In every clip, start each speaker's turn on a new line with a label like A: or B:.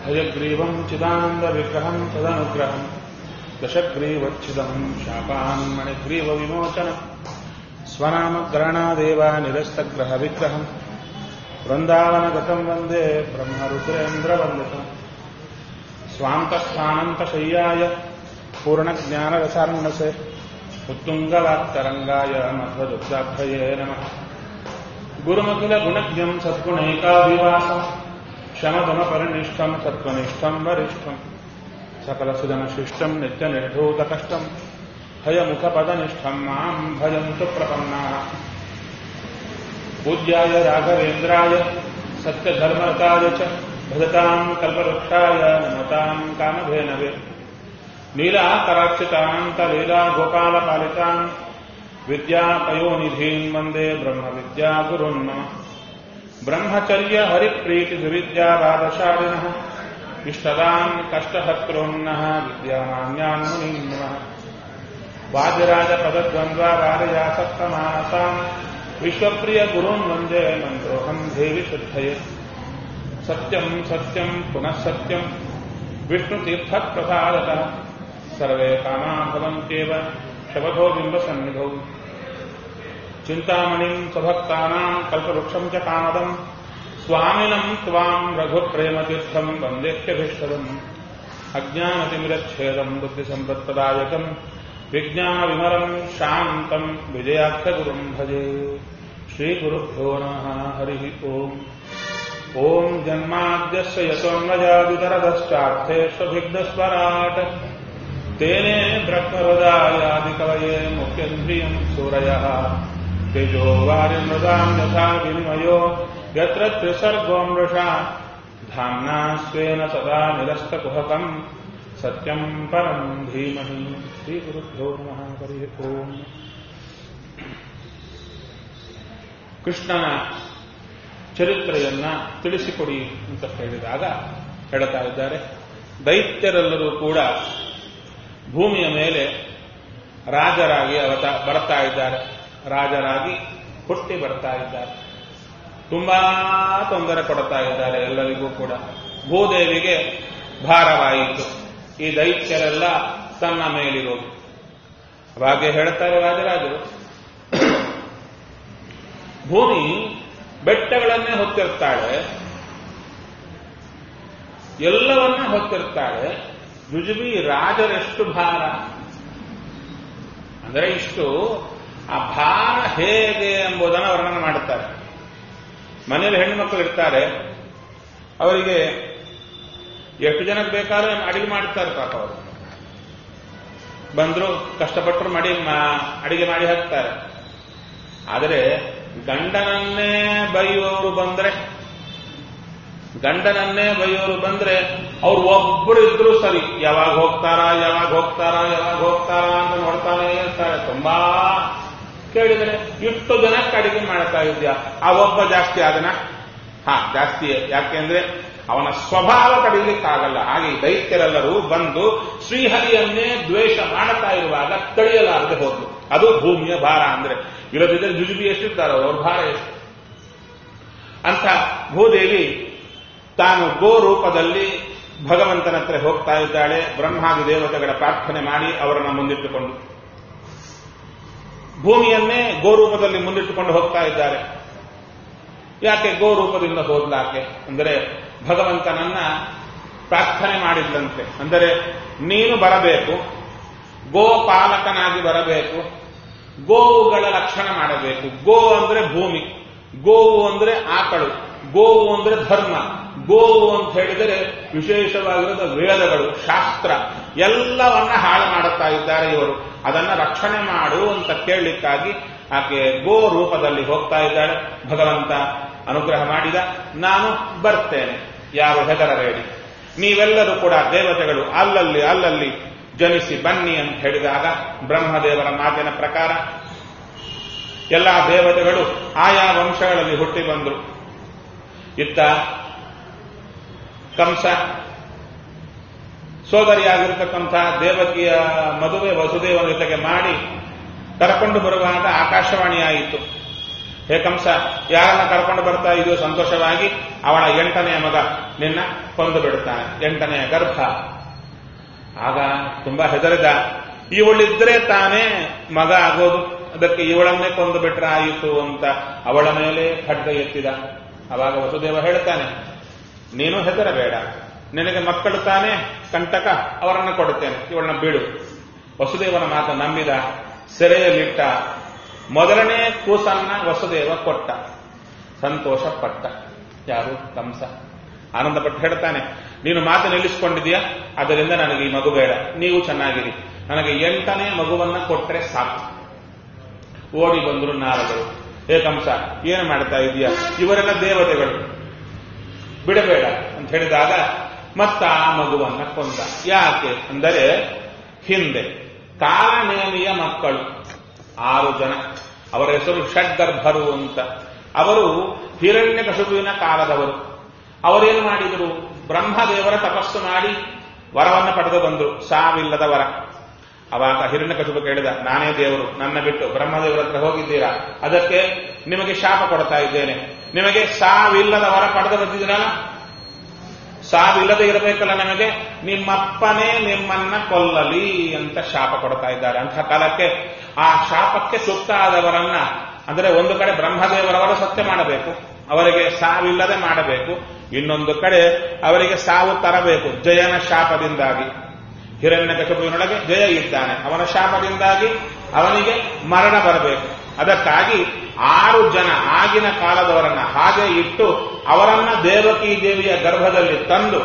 A: हयग्रीवम् चिदानन्दविग्रहम् तदनुग्रहम् दशग्रीवच्छिदम् शापान्मणिग्रीवविमोचनम् स्वनामग्रहणादेव निरस्तग्रहविग्रहम् वृन्दावनगतम् वन्दे ब्रह्मरुद्रेन्द्रवन्दितम् स्वान्तस्थानन्तशय्याय पूर्णज्ञानरसार्णसे उत्तुङ्गवाक्तरङ्गाय मध्वदुग्धाभये नमः गुरुमखिलगुणज्ञम् सद्गुणैकाभिवासम् शमदमपरिनिष्ठम् सत्त्वनिष्ठम् वरिष्ठम् सकलसुजनशिष्टम् नित्यनिर्धूतकष्टम् हयमुखपदनिष्ठम् माम् भजन्तु प्रपन्नाः पूज्याय राघवेन्द्राय सत्यधर्मताय च भजताम् कल्पवृक्षाय नमताम् कामधेनवे नीलाकराक्षितान्तलीलागोपालपालिताम् विद्यापयोनिधीन् वन्दे ब्रह्मविद्यागुरुन् नमः ब्रह्मचर्य हरिप्रीतिविद्यावादशालिनः इष्टदान् कष्टहत्रोन्नः विद्यामान्यान् मुनीन् नमः वादिराजपदद्वन्द्वावारयासक्तमानसाम् विश्वप्रियगुरून् वन्दे मन्त्रोऽहम् देवि शुद्धये सत्यम् सत्यम् पुनः सत्यम् विष्णुतीर्थप्रसादतः सर्वे कामा भवन्त्येव शपथो बिम्बसन्निधौ चिन्तामणिम् स्वभक्तानाम् कल्पवृक्षम् च कामदम् स्वामिनम् त्वाम् रघुप्रेमतीर्थम् वन्देह्यभीष्टदम् अज्ञानतिमिरच्छेदम् बुद्धिसम्पत्प्रदायकम् विज्ञानविमलम् शान्तम् विजयाख्यगुरुम् भजे श्रीगुरुभ्यो नमः हरिः ओम् ॐ जन्माद्यस्य यतोन्मजादितरदश्चार्थेष्वभिग्धस्वराट् तेने ब्रह्महृदायादिकवये मुख्यन्द्रियम् सूरयः तेजो वारिमृदाम् यथा विनिमयो यत्र त्रिसर्गो मृषा धाम्ना स्वेन सदा निरस्तकुहकम् सत्यम् परम् धीमहि श्रीगुरुभ्यो नमः हरिः ओम् ಕೃಷ್ಣನ ಚರಿತ್ರೆಯನ್ನ ತಿಳಿಸಿಕೊಡಿ ಅಂತ ಹೇಳಿದಾಗ ಹೇಳ್ತಾ ಇದ್ದಾರೆ ದೈತ್ಯರೆಲ್ಲರೂ ಕೂಡ ಭೂಮಿಯ ಮೇಲೆ ರಾಜರಾಗಿ ಅವತ ಬರ್ತಾ ಇದ್ದಾರೆ ರಾಜರಾಗಿ ಹುಟ್ಟಿ ಬರ್ತಾ ಇದ್ದಾರೆ ತುಂಬಾ ತೊಂದರೆ ಕೊಡ್ತಾ ಇದ್ದಾರೆ ಎಲ್ಲರಿಗೂ ಕೂಡ ಭೂದೇವಿಗೆ ಭಾರವಾಯಿತು ಈ ದೈತ್ಯರೆಲ್ಲ ತನ್ನ ಮೇಲಿರೋದು ಹಾಗೆ ಹೇಳ್ತಾರೆ ರಾಜರಾಜರು ಭೂಮಿ ಬೆಟ್ಟಗಳನ್ನೇ ಹೊತ್ತಿರ್ತಾಳೆ ಎಲ್ಲವನ್ನ ಹೊತ್ತಿರ್ತಾಳೆ ಜುಜುಬಿ ರಾಜರೆಷ್ಟು ಭಾರ ಅಂದರೆ ಇಷ್ಟು ಆ ಭಾರ ಹೇಗೆ ಎಂಬುದನ್ನು ವರ್ಣನೆ ಮಾಡುತ್ತಾರೆ ಮನೆಯಲ್ಲಿ ಹೆಣ್ಣು ಮಕ್ಕಳು ಇರ್ತಾರೆ ಅವರಿಗೆ ಎಷ್ಟು ಜನಕ್ಕೆ ಬೇಕಾದ್ರೆ ಅಡಿಗೆ ಮಾಡ್ತಾರೆ ಪಾಪ ಅವರು ಬಂದ್ರು ಕಷ್ಟಪಟ್ಟರು ಮಾಡಿ ಅಡಿಗೆ ಮಾಡಿ ಹಾಕ್ತಾರೆ ಆದರೆ ಗಂಡನನ್ನೇ ಬೈಯೋರು ಬಂದ್ರೆ ಗಂಡನನ್ನೇ ಬೈಯೋರು ಬಂದ್ರೆ ಅವ್ರು ಒಬ್ಬರು ಇದ್ರು ಸರಿ ಯಾವಾಗ ಹೋಗ್ತಾರ ಯಾವಾಗ ಹೋಗ್ತಾರ ಯಾವಾಗ ಹೋಗ್ತಾರ ಅಂತ ನೋಡ್ತಾನೆ ಇರ್ತಾರೆ ತುಂಬಾ ಕೇಳಿದ್ರೆ ಇಷ್ಟು ಜನಕ್ಕೆ ಅಡಿಗೆ ಮಾಡ್ತಾ ಇದ್ಯಾ ಆ ಒಬ್ಬ ಜಾಸ್ತಿ ಆದನ ಹಾ ಜಾಸ್ತಿ ಯಾಕೆಂದ್ರೆ ಅವನ ಸ್ವಭಾವ ತಡೆಯಲಿಕ್ಕಾಗಲ್ಲ ಹಾಗೆ ದೈತ್ಯರೆಲ್ಲರೂ ಬಂದು ಶ್ರೀಹರಿಯನ್ನೇ ದ್ವೇಷ ಮಾಡುತ್ತಾ ಇರುವಾಗ ತಡೆಯಲಾರದೆ ಹೋದ್ರು ಅದು ಭೂಮಿಯ ಭಾರ ಅಂದ್ರೆ ಇಲ್ಲದಿದ್ದರೆ ಜುಜುಬಿ ಎಷ್ಟಿರ್ತಾರೋ ಅವ್ರ ಭಾರ ಎಷ್ಟು ಅಂತ ಭೂದೇವಿ ತಾನು ಗೋ ರೂಪದಲ್ಲಿ ಭಗವಂತನ ಹತ್ರ ಹೋಗ್ತಾ ಇದ್ದಾಳೆ ಬ್ರಹ್ಮಾದಿ ದೇವತೆಗಳ ಪ್ರಾರ್ಥನೆ ಮಾಡಿ ಅವರನ್ನು ಮುಂದಿಟ್ಟುಕೊಂಡು ಭೂಮಿಯನ್ನೇ ಗೋರೂಪದಲ್ಲಿ ಮುಂದಿಟ್ಟುಕೊಂಡು ಹೋಗ್ತಾ ಇದ್ದಾರೆ ಯಾಕೆ ಗೋರೂಪದಿಂದ ಹೋದ್ಲಾಕೆ ಅಂದರೆ ಭಗವಂತನನ್ನ ಪ್ರಾರ್ಥನೆ ಮಾಡಿದ್ದಂತೆ ಅಂದರೆ ನೀನು ಬರಬೇಕು ಗೋಪಾಲಕನಾಗಿ ಬರಬೇಕು ಗೋವುಗಳ ಲಕ್ಷಣ ಮಾಡಬೇಕು ಗೋ ಅಂದ್ರೆ ಭೂಮಿ ಗೋವು ಅಂದ್ರೆ ಆಕಳು ಗೋವು ಅಂದ್ರೆ ಧರ್ಮ ಗೋವು ಅಂತ ಹೇಳಿದರೆ ವಿಶೇಷವಾಗಿರೋದ ವೇದಗಳು ಶಾಸ್ತ್ರ ಎಲ್ಲವನ್ನ ಹಾಳು ಮಾಡುತ್ತಾ ಇದ್ದಾರೆ ಇವರು ಅದನ್ನ ರಕ್ಷಣೆ ಮಾಡು ಅಂತ ಕೇಳಲಿಕ್ಕಾಗಿ ಆಕೆ ಗೋ ರೂಪದಲ್ಲಿ ಹೋಗ್ತಾ ಇದ್ದಾಳೆ ಭಗವಂತ ಅನುಗ್ರಹ ಮಾಡಿದ ನಾನು ಬರ್ತೇನೆ ಯಾರು ಹೆದರಬೇಡಿ ನೀವೆಲ್ಲರೂ ಕೂಡ ದೇವತೆಗಳು ಅಲ್ಲಲ್ಲಿ ಅಲ್ಲಲ್ಲಿ ಜನಿಸಿ ಬನ್ನಿ ಅಂತ ಹೇಳಿದಾಗ ಬ್ರಹ್ಮದೇವರ ಮಾತಿನ ಪ್ರಕಾರ ಎಲ್ಲ ದೇವತೆಗಳು ಆಯಾ ವಂಶಗಳಲ್ಲಿ ಹುಟ್ಟಿ ಬಂದರು ಇತ್ತ ಕಂಸ ಸೋದರಿಯಾಗಿರ್ತಕ್ಕಂಥ ದೇವಕಿಯ ಮದುವೆ ವಸುದೇವನ ಜೊತೆಗೆ ಮಾಡಿ ಕರಕೊಂಡು ಬರುವಾಗ ಆಕಾಶವಾಣಿ ಆಯಿತು ಹೇ ಕಂಸ ಯಾರನ್ನ ಕರ್ಕೊಂಡು ಬರ್ತಾ ಇದೆಯೋ ಸಂತೋಷವಾಗಿ ಅವಳ ಎಂಟನೆಯ ಮಗ ನಿನ್ನ ಕೊಂದು ಬಿಡುತ್ತಾನೆ ಎಂಟನೆಯ ಗರ್ಭ ಆಗ ತುಂಬಾ ಹೆದರಿದ ಇವಳಿದ್ರೆ ತಾನೇ ಮಗ ಆಗೋದು ಅದಕ್ಕೆ ಇವಳನ್ನೇ ಕೊಂದು ಬಿಟ್ರೆ ಆಯಿತು ಅಂತ ಅವಳ ಮೇಲೆ ಖಡ್ಗ ಎತ್ತಿದ ಅವಾಗ ವಸುದೇವ ಹೇಳ್ತಾನೆ ನೀನು ಹೆದರಬೇಡ ನಿನಗೆ ಮಕ್ಕಳು ತಾನೇ ಕಂಟಕ ಅವರನ್ನು ಕೊಡುತ್ತೇನೆ ಇವಳನ್ನ ಬಿಡು ವಸುದೇವನ ಮಾತು ನಂಬಿದ ಸೆರೆಯಲ್ಲಿಟ್ಟ ಮೊದಲನೇ ಕೂಸನ್ನ ವಸುದೇವ ಕೊಟ್ಟ ಸಂತೋಷ ಪಟ್ಟ ಯಾರು ಕಂಸ ಆನಂದಪಟ್ಟು ಹೇಳ್ತಾನೆ ನೀನು ಮಾತು ನಿಲ್ಲಿಸಿಕೊಂಡಿದೀಯಾ ಅದರಿಂದ ನನಗೆ ಈ ಮಗು ಬೇಡ ನೀವು ಚೆನ್ನಾಗಿರಿ ನನಗೆ ಎಂಟನೇ ಮಗುವನ್ನ ಕೊಟ್ರೆ ಸಾಕು ಓಡಿ ಬಂದ್ರು ನಾರದರು ಹೇ ಕಂಸ ಏನು ಮಾಡ್ತಾ ಇದೀಯಾ ಇವರೆಲ್ಲ ದೇವತೆಗಳು ಬಿಡಬೇಡ ಅಂತ ಹೇಳಿದಾಗ ಮತ್ತ ಆ ಮಗುವನ್ನ ಕೊಂದ ಯಾಕೆ ಅಂದರೆ ಹಿಂದೆ ಕಾಲನೇಮಿಯ ಮಕ್ಕಳು ಆರು ಜನ ಅವರ ಹೆಸರು ಷಡ್ಗರ್ಭರು ಅಂತ ಅವರು ಹಿರಣ್ಯ ಕಶುಬುವಿನ ಕಾಲದವರು ಅವರೇನು ಮಾಡಿದರು ಬ್ರಹ್ಮದೇವರ ತಪಸ್ಸು ಮಾಡಿ ವರವನ್ನು ಪಡೆದು ಬಂದರು ಸಾವಿಲ್ಲದ ವರ ಅವಾಗ ಹಿರಣ್ಯ ಕಶುಬು ಕೇಳಿದ ನಾನೇ ದೇವರು ನನ್ನ ಬಿಟ್ಟು ಬ್ರಹ್ಮದೇವರ ಹತ್ರ ಹೋಗಿದ್ದೀರಾ ಅದಕ್ಕೆ ನಿಮಗೆ ಶಾಪ ಕೊಡ್ತಾ ಇದ್ದೇನೆ ನಿಮಗೆ ಸಾವಿಲ್ಲದ ವರ ಪಡೆದು ಬಂದಿದ್ದೀರಲ್ಲ ಸಾವಿಲ್ಲದೆ ಇರಬೇಕಲ್ಲ ನಮಗೆ ನಿಮ್ಮಪ್ಪನೇ ನಿಮ್ಮನ್ನ ಕೊಲ್ಲಲಿ ಅಂತ ಶಾಪ ಕೊಡ್ತಾ ಇದ್ದಾರೆ ಅಂಥ ಕಾಲಕ್ಕೆ ಆ ಶಾಪಕ್ಕೆ ಸುತ್ತ ಆದವರನ್ನ ಅಂದರೆ ಒಂದು ಕಡೆ ಬ್ರಹ್ಮದೇವರವರು ಸತ್ಯ ಮಾಡಬೇಕು ಅವರಿಗೆ ಸಾವಿಲ್ಲದೆ ಮಾಡಬೇಕು ಇನ್ನೊಂದು ಕಡೆ ಅವರಿಗೆ ಸಾವು ತರಬೇಕು ಜಯನ ಶಾಪದಿಂದಾಗಿ ಹಿರಣ್ಯ ಕಶಪುವಿನೊಳಗೆ ಜಯ ಇದ್ದಾನೆ ಅವನ ಶಾಪದಿಂದಾಗಿ ಅವನಿಗೆ ಮರಣ ಬರಬೇಕು ಅದಕ್ಕಾಗಿ ಆರು ಜನ ಆಗಿನ ಕಾಲದವರನ್ನ ಹಾಗೆ ಇಟ್ಟು ಅವರನ್ನ ದೇವಕಿ ದೇವಿಯ ಗರ್ಭದಲ್ಲಿ ತಂದು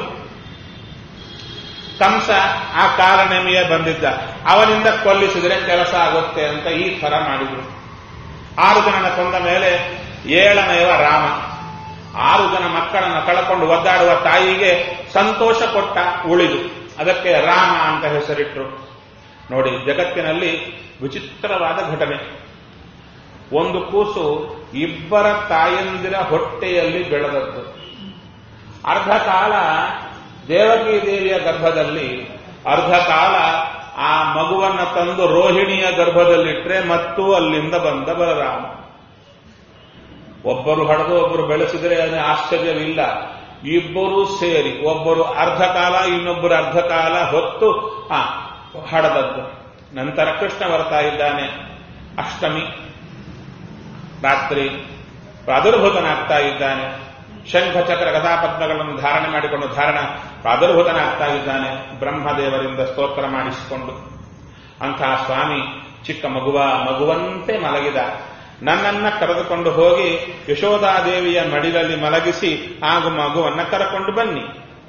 A: ಕಂಸ ಆ ಕಾಲನೆಮೆಯ ಬಂದಿದ್ದ ಅವನಿಂದ ಕೊಲ್ಲಿಸಿದರೆ ಕೆಲಸ ಆಗುತ್ತೆ ಅಂತ ಈ ತರ ಮಾಡಿದ್ರು ಆರು ಜನನ ಕೊಂದ ಮೇಲೆ ಏಳನೆಯವ ರಾಮ ಆರು ಜನ ಮಕ್ಕಳನ್ನ ಕಳಕೊಂಡು ಒದ್ದಾಡುವ ತಾಯಿಗೆ ಸಂತೋಷ ಕೊಟ್ಟ ಉಳಿದು ಅದಕ್ಕೆ ರಾಮ ಅಂತ ಹೆಸರಿಟ್ರು ನೋಡಿ ಜಗತ್ತಿನಲ್ಲಿ ವಿಚಿತ್ರವಾದ ಘಟನೆ ಒಂದು ಕೂಸು ಇಬ್ಬರ ತಾಯಂದಿರ ಹೊಟ್ಟೆಯಲ್ಲಿ ಬೆಳೆದದ್ದು ಅರ್ಧ ಕಾಲ ದೇವಕಿ ದೇವಿಯ ಗರ್ಭದಲ್ಲಿ ಅರ್ಧ ಕಾಲ ಆ ಮಗುವನ್ನ ತಂದು ರೋಹಿಣಿಯ ಗರ್ಭದಲ್ಲಿಟ್ರೆ ಮತ್ತು ಅಲ್ಲಿಂದ ಬಂದ ಬಲರಾಮ ಒಬ್ಬರು ಹಡೆದು ಒಬ್ಬರು ಬೆಳೆಸಿದರೆ ಅದು ಆಶ್ಚರ್ಯವಿಲ್ಲ ಇಬ್ಬರು ಸೇರಿ ಒಬ್ಬರು ಅರ್ಧ ಕಾಲ ಇನ್ನೊಬ್ಬರು ಅರ್ಧ ಕಾಲ ಹೊತ್ತು ಆ ಹಡದದ್ದು ನಂತರ ಕೃಷ್ಣ ಬರ್ತಾ ಇದ್ದಾನೆ ಅಷ್ಟಮಿ ರಾತ್ರಿ ಪ್ರಾದುರ್ಭೂತನಾಗ್ತಾ ಇದ್ದಾನೆ ಶಂಖ ಚಕ್ರ ಗದಾಪದ್ಮಗಳನ್ನು ಧಾರಣೆ ಮಾಡಿಕೊಂಡು ಧಾರಣ ಪ್ರಾದುರ್ಭೂತನಾಗ್ತಾ ಇದ್ದಾನೆ ಬ್ರಹ್ಮದೇವರಿಂದ ಸ್ತೋತ್ರ ಮಾಡಿಸಿಕೊಂಡು ಅಂತಹ ಸ್ವಾಮಿ ಚಿಕ್ಕ ಮಗುವ ಮಗುವಂತೆ ಮಲಗಿದ ನನ್ನನ್ನ ಕರೆದುಕೊಂಡು ಹೋಗಿ ಯಶೋಧಾದೇವಿಯ ಮಡಿಲಲ್ಲಿ ಮಲಗಿಸಿ ಹಾಗೂ ಮಗುವನ್ನ ಕರೆಕೊಂಡು ಬನ್ನಿ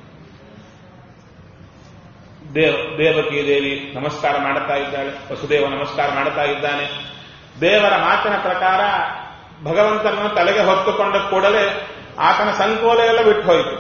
A: ದೇವ್ ದೇವಕಿ ದೇವಿ ನಮಸ್ಕಾರ ಮಾಡುತ್ತಾ ಇದ್ದಾಳೆ ವಸುದೇವ ನಮಸ್ಕಾರ ಮಾಡುತ್ತಾ ಇದ್ದಾನೆ ದೇವರ ಮಾತಿನ ಪ್ರಕಾರ ಭಗವಂತನನ್ನು ತಲೆಗೆ ಹೊತ್ತುಕೊಂಡ ಕೂಡಲೇ ಆತನ ಸಂಕೋಲ ಎಲ್ಲ ಬಿಟ್ಟು ಹೋಯಿತು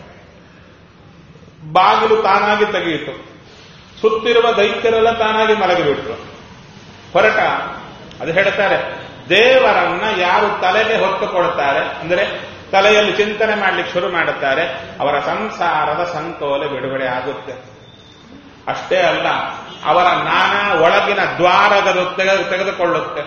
A: ಬಾಗಿಲು ತಾನಾಗಿ ತೆಗೆಯಿತು ಸುತ್ತಿರುವ ದೈತ್ಯರೆಲ್ಲ ತಾನಾಗಿ ಮಲಗಿಬಿಟ್ರು ಹೊರಟ ಅದು ಹೇಳ್ತಾರೆ ದೇವರನ್ನ ಯಾರು ತಲೆಗೆ ಹೊತ್ತು ಕೊಡ್ತಾರೆ ಅಂದರೆ ತಲೆಯಲ್ಲಿ ಚಿಂತನೆ ಮಾಡ್ಲಿಕ್ಕೆ ಶುರು ಮಾಡುತ್ತಾರೆ ಅವರ ಸಂಸಾರದ ಸಂಕೋಲೆ ಬಿಡುಗಡೆ ಆಗುತ್ತೆ ಅಷ್ಟೇ ಅಲ್ಲ ಅವರ ನಾನಾ ಒಳಗಿನ ದ್ವಾರಗದು ತೆಗೆದು ತೆಗೆದುಕೊಳ್ಳುತ್ತೆ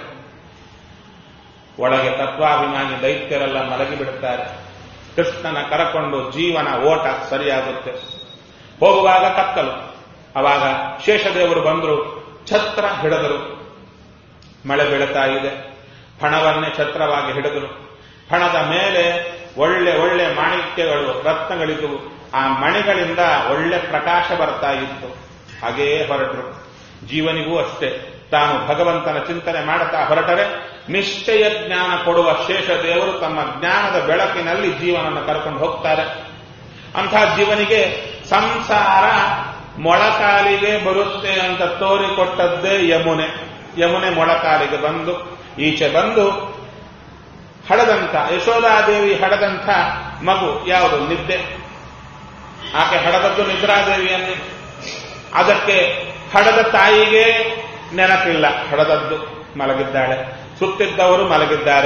A: ಒಳಗೆ ತತ್ವಾಭಿಮಾನಿ ದೈತ್ಯರೆಲ್ಲ ಮಲಗಿ ಬಿಡುತ್ತಾರೆ ಕೃಷ್ಣನ ಕರಕೊಂಡು ಜೀವನ ಓಟ ಸರಿಯಾಗುತ್ತೆ ಹೋಗುವಾಗ ಕತ್ತಲು ಅವಾಗ ಶೇಷದೇವರು ಬಂದರು ಛತ್ರ ಹಿಡಿದರು ಮಳೆ ಬೀಳುತ್ತಾ ಇದೆ ಫಣವನ್ನೇ ಛತ್ರವಾಗಿ ಹಿಡಿದರು ಫಣದ ಮೇಲೆ ಒಳ್ಳೆ ಒಳ್ಳೆ ಮಾಣಿಕ್ಯಗಳು ರತ್ನಗಳಿದ್ದವು ಆ ಮಣಿಗಳಿಂದ ಒಳ್ಳೆ ಪ್ರಕಾಶ ಬರ್ತಾ ಇತ್ತು ಹಾಗೇ ಹೊರಟರು ಜೀವನಿಗೂ ಅಷ್ಟೇ ತಾನು ಭಗವಂತನ ಚಿಂತನೆ ಮಾಡುತ್ತಾ ಹೊರಟರೆ ನಿಶ್ಚಯ ಜ್ಞಾನ ಕೊಡುವ ಶೇಷ ದೇವರು ತಮ್ಮ ಜ್ಞಾನದ ಬೆಳಕಿನಲ್ಲಿ ಜೀವನವನ್ನು ಕರ್ಕೊಂಡು ಹೋಗ್ತಾರೆ ಅಂತಹ ಜೀವನಿಗೆ ಸಂಸಾರ ಮೊಳಕಾಲಿಗೆ ಬರುತ್ತೆ ಅಂತ ತೋರಿಕೊಟ್ಟದ್ದೇ ಯಮುನೆ ಯಮುನೆ ಮೊಳಕಾಲಿಗೆ ಬಂದು ಈಚೆ ಬಂದು ಹಡದಂಥ ಯಶೋಧಾದೇವಿ ಹಡದಂಥ ಮಗು ಯಾವುದು ನಿದ್ದೆ ಆಕೆ ಹಡದದ್ದು ನಿದ್ರಾದೇವಿಯನ್ನೇ ಅದಕ್ಕೆ ಹಡದ ತಾಯಿಗೆ ನೆನಪಿಲ್ಲ ಹಡದದ್ದು ಮಲಗಿದ್ದಾಳೆ ಸುತ್ತಿದ್ದವರು ಮಲಗಿದ್ದಾರೆ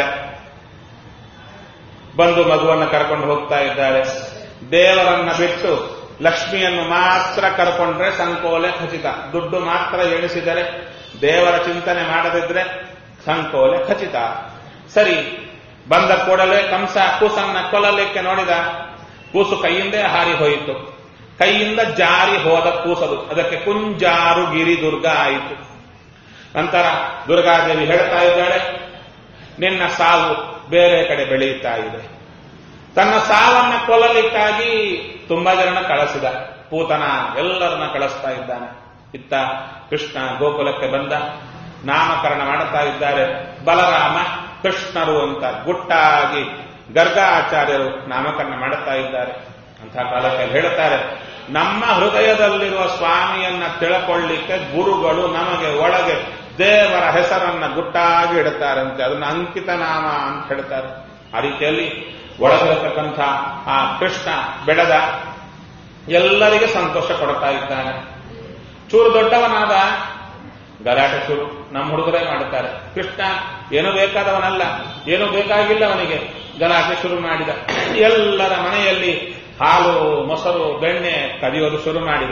A: ಬಂದು ಮಗುವನ್ನು ಕರ್ಕೊಂಡು ಹೋಗ್ತಾ ಇದ್ದಾರೆ ದೇವರನ್ನ ಬಿಟ್ಟು ಲಕ್ಷ್ಮಿಯನ್ನು ಮಾತ್ರ ಕರ್ಕೊಂಡ್ರೆ ಸಂಕೋಲೆ ಖಚಿತ ದುಡ್ಡು ಮಾತ್ರ ಎಣಿಸಿದರೆ ದೇವರ ಚಿಂತನೆ ಮಾಡದಿದ್ರೆ ಸಂಕೋಲೆ ಖಚಿತ ಸರಿ ಬಂದ ಕೂಡಲೇ ಕಂಸ ಕೂಸನ್ನ ಕೊಲ್ಲಲಿಕ್ಕೆ ನೋಡಿದ ಕೂಸು ಕೈಯಿಂದೇ ಹಾರಿ ಹೋಯಿತು ಕೈಯಿಂದ ಜಾರಿ ಹೋದ ಕೂಸದು ಅದಕ್ಕೆ ಕುಂಜಾರು ಗಿರಿ ದುರ್ಗ ಆಯಿತು ನಂತರ ದುರ್ಗಾದೇವಿ ಹೇಳ್ತಾ ಇದ್ದಾಳೆ ನಿನ್ನ ಸಾವು ಬೇರೆ ಕಡೆ ಬೆಳೆಯುತ್ತಾ ಇದೆ ತನ್ನ ಸಾವನ್ನ ಕೊಲ್ಲಲಿಕ್ಕಾಗಿ ತುಂಬಾ ಜನನ ಕಳಿಸಿದ ಪೂತನ ಎಲ್ಲರನ್ನ ಕಳಿಸ್ತಾ ಇದ್ದಾನೆ ಇತ್ತ ಕೃಷ್ಣ ಗೋಕುಲಕ್ಕೆ ಬಂದ ನಾಮಕರಣ ಮಾಡುತ್ತಾ ಇದ್ದಾರೆ ಬಲರಾಮ ಕೃಷ್ಣರು ಅಂತ ಗುಟ್ಟಾಗಿ ಗರ್ಗಾಚಾರ್ಯರು ನಾಮಕರಣ ಮಾಡುತ್ತಾ ಇದ್ದಾರೆ ಅಂತ ಕಾಲಕ್ಕೆ ಹೇಳುತ್ತಾರೆ ನಮ್ಮ ಹೃದಯದಲ್ಲಿರುವ ಸ್ವಾಮಿಯನ್ನ ತಿಳ್ಕೊಳ್ಳಿಕ್ಕೆ ಗುರುಗಳು ನಮಗೆ ಒಳಗೆ ದೇವರ ಹೆಸರನ್ನ ಗುಟ್ಟಾಗಿ ಇಡುತ್ತಾರಂತೆ ಅದನ್ನ ಅಂಕಿತ ನಾಮ ಅಂತ ಹೇಳ್ತಾರೆ ಆ ರೀತಿಯಲ್ಲಿ ಒಳಗಿರತಕ್ಕಂಥ ಆ ಕೃಷ್ಣ ಬೆಳೆದ ಎಲ್ಲರಿಗೆ ಸಂತೋಷ ಕೊಡ್ತಾ ಇದ್ದಾನೆ ಚೂರು ದೊಡ್ಡವನಾದ ಗಲಾಟೆ ಶುರು ನಮ್ಮ ಹುಡುಗರೇ ಮಾಡುತ್ತಾರೆ ಕೃಷ್ಣ ಏನು ಬೇಕಾದವನಲ್ಲ ಏನು ಬೇಕಾಗಿಲ್ಲ ಅವನಿಗೆ ಗಲಾಟೆ ಶುರು ಮಾಡಿದ ಎಲ್ಲರ ಮನೆಯಲ್ಲಿ ಹಾಲು ಮೊಸರು ಬೆಣ್ಣೆ ಕದಿಯೋದು ಶುರು ಮಾಡಿದ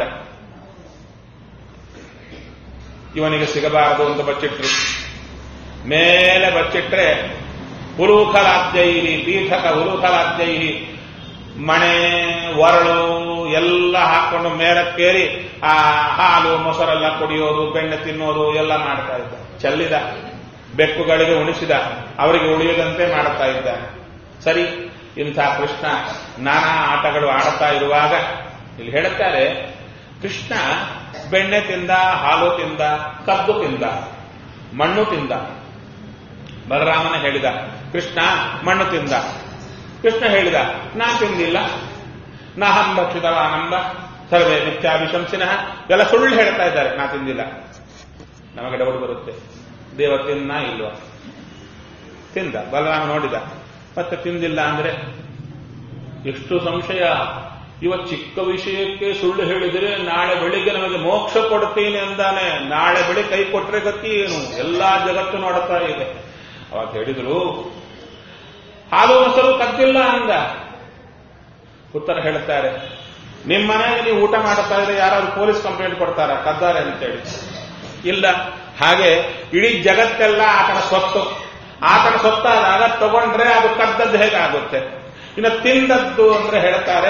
A: ಇವನಿಗೆ ಸಿಗಬಾರದು ಅಂತ ಬಚ್ಚಿಟ್ರು ಮೇಲೆ ಬಚ್ಚಿಟ್ರೆ ಉಲೂಖಲಾದ್ಯೈರಿ ಪೀಠಕ ಉಲೂಖಲಾದ್ಯೈರಿ ಮಣೆ ಒರಳು ಎಲ್ಲ ಹಾಕೊಂಡು ಮೇಲಕ್ಕೇರಿ ಆ ಹಾಲು ಮೊಸರೆಲ್ಲ ಕುಡಿಯೋದು ಬೆಣ್ಣೆ ತಿನ್ನೋದು ಎಲ್ಲ ಮಾಡ್ತಾ ಇದ್ದ ಚೆಲ್ಲಿದ ಬೆಕ್ಕುಗಳಿಗೆ ಉಣಿಸಿದ ಅವರಿಗೆ ಉಳಿಯದಂತೆ ಮಾಡುತ್ತಾ ಇದ್ದಾನೆ ಸರಿ ಇಂಥ ಕೃಷ್ಣ ನಾನಾ ಆಟಗಳು ಆಡುತ್ತಾ ಇರುವಾಗ ಇಲ್ಲಿ ಹೇಳುತ್ತಾರೆ ಕೃಷ್ಣ ಬೆಣ್ಣೆ ತಿಂದ ಹಾಲು ತಿಂದ ಕದ್ದು ತಿಂದ ಮಣ್ಣು ತಿಂದ ಬಲರಾಮನ ಹೇಳಿದ ಕೃಷ್ಣ ಮಣ್ಣು ತಿಂದ ಕೃಷ್ಣ ಹೇಳಿದ ನಾ ತಿಂದಿಲ್ಲ ನಾಹಂ ಭಕ್ಷಿತವಾನಂಬ ಸರ್ವೇ ಮಿಥ್ಯಾಭಿಶಂಸಿನ ಎಲ್ಲ ಸುಳ್ಳು ಹೇಳ್ತಾ ಇದ್ದಾರೆ ನಾ ತಿಂದಿಲ್ಲ ನಮಗೆ ಡೌಟ್ ಬರುತ್ತೆ ದೇವ ತಿನ್ನ ಇಲ್ವಾ ತಿಂದ ಬಲರಾಮ ನೋಡಿದ ಮತ್ತೆ ತಿಂದಿಲ್ಲ ಅಂದ್ರೆ ಎಷ್ಟು ಸಂಶಯ ಇವ ಚಿಕ್ಕ ವಿಷಯಕ್ಕೆ ಸುಳ್ಳು ಹೇಳಿದರೆ ನಾಳೆ ಬೆಳಿಗ್ಗೆ ನಮಗೆ ಮೋಕ್ಷ ಕೊಡ್ತೀನಿ ಅಂದಾನೆ ನಾಳೆ ಬೆಳಿಗ್ಗೆ ಕೈ ಕೊಟ್ರೆ ಗತಿ ಏನು ಎಲ್ಲಾ ಜಗತ್ತು ನೋಡುತ್ತಾ ಇದೆ ಅವಾಗ ಹೇಳಿದ್ರು ಹಾಲು ಮೊಸರು ಕದ್ದಿಲ್ಲ ಅಂದ ಉತ್ತರ ಹೇಳುತ್ತಾರೆ ನಿಮ್ಮ ಮನೆಯಲ್ಲಿ ನೀವು ಊಟ ಮಾಡುತ್ತಾ ಇದ್ರೆ ಯಾರಾದ್ರೂ ಪೊಲೀಸ್ ಕಂಪ್ಲೇಂಟ್ ಕೊಡ್ತಾರ ಕದ್ದಾರೆ ಅಂತೇಳಿ ಇಲ್ಲ ಹಾಗೆ ಇಡೀ ಜಗತ್ತೆಲ್ಲ ಆತನ ಸ್ವತ್ತು ಆತನ ಸ್ವತ್ತಾದಾಗ ತಗೊಂಡ್ರೆ ಅದು ಕದ್ದದ್ದು ಹೇಗಾಗುತ್ತೆ ಇನ್ನು ತಿಂದದ್ದು ಅಂದ್ರೆ ಹೇಳ್ತಾರೆ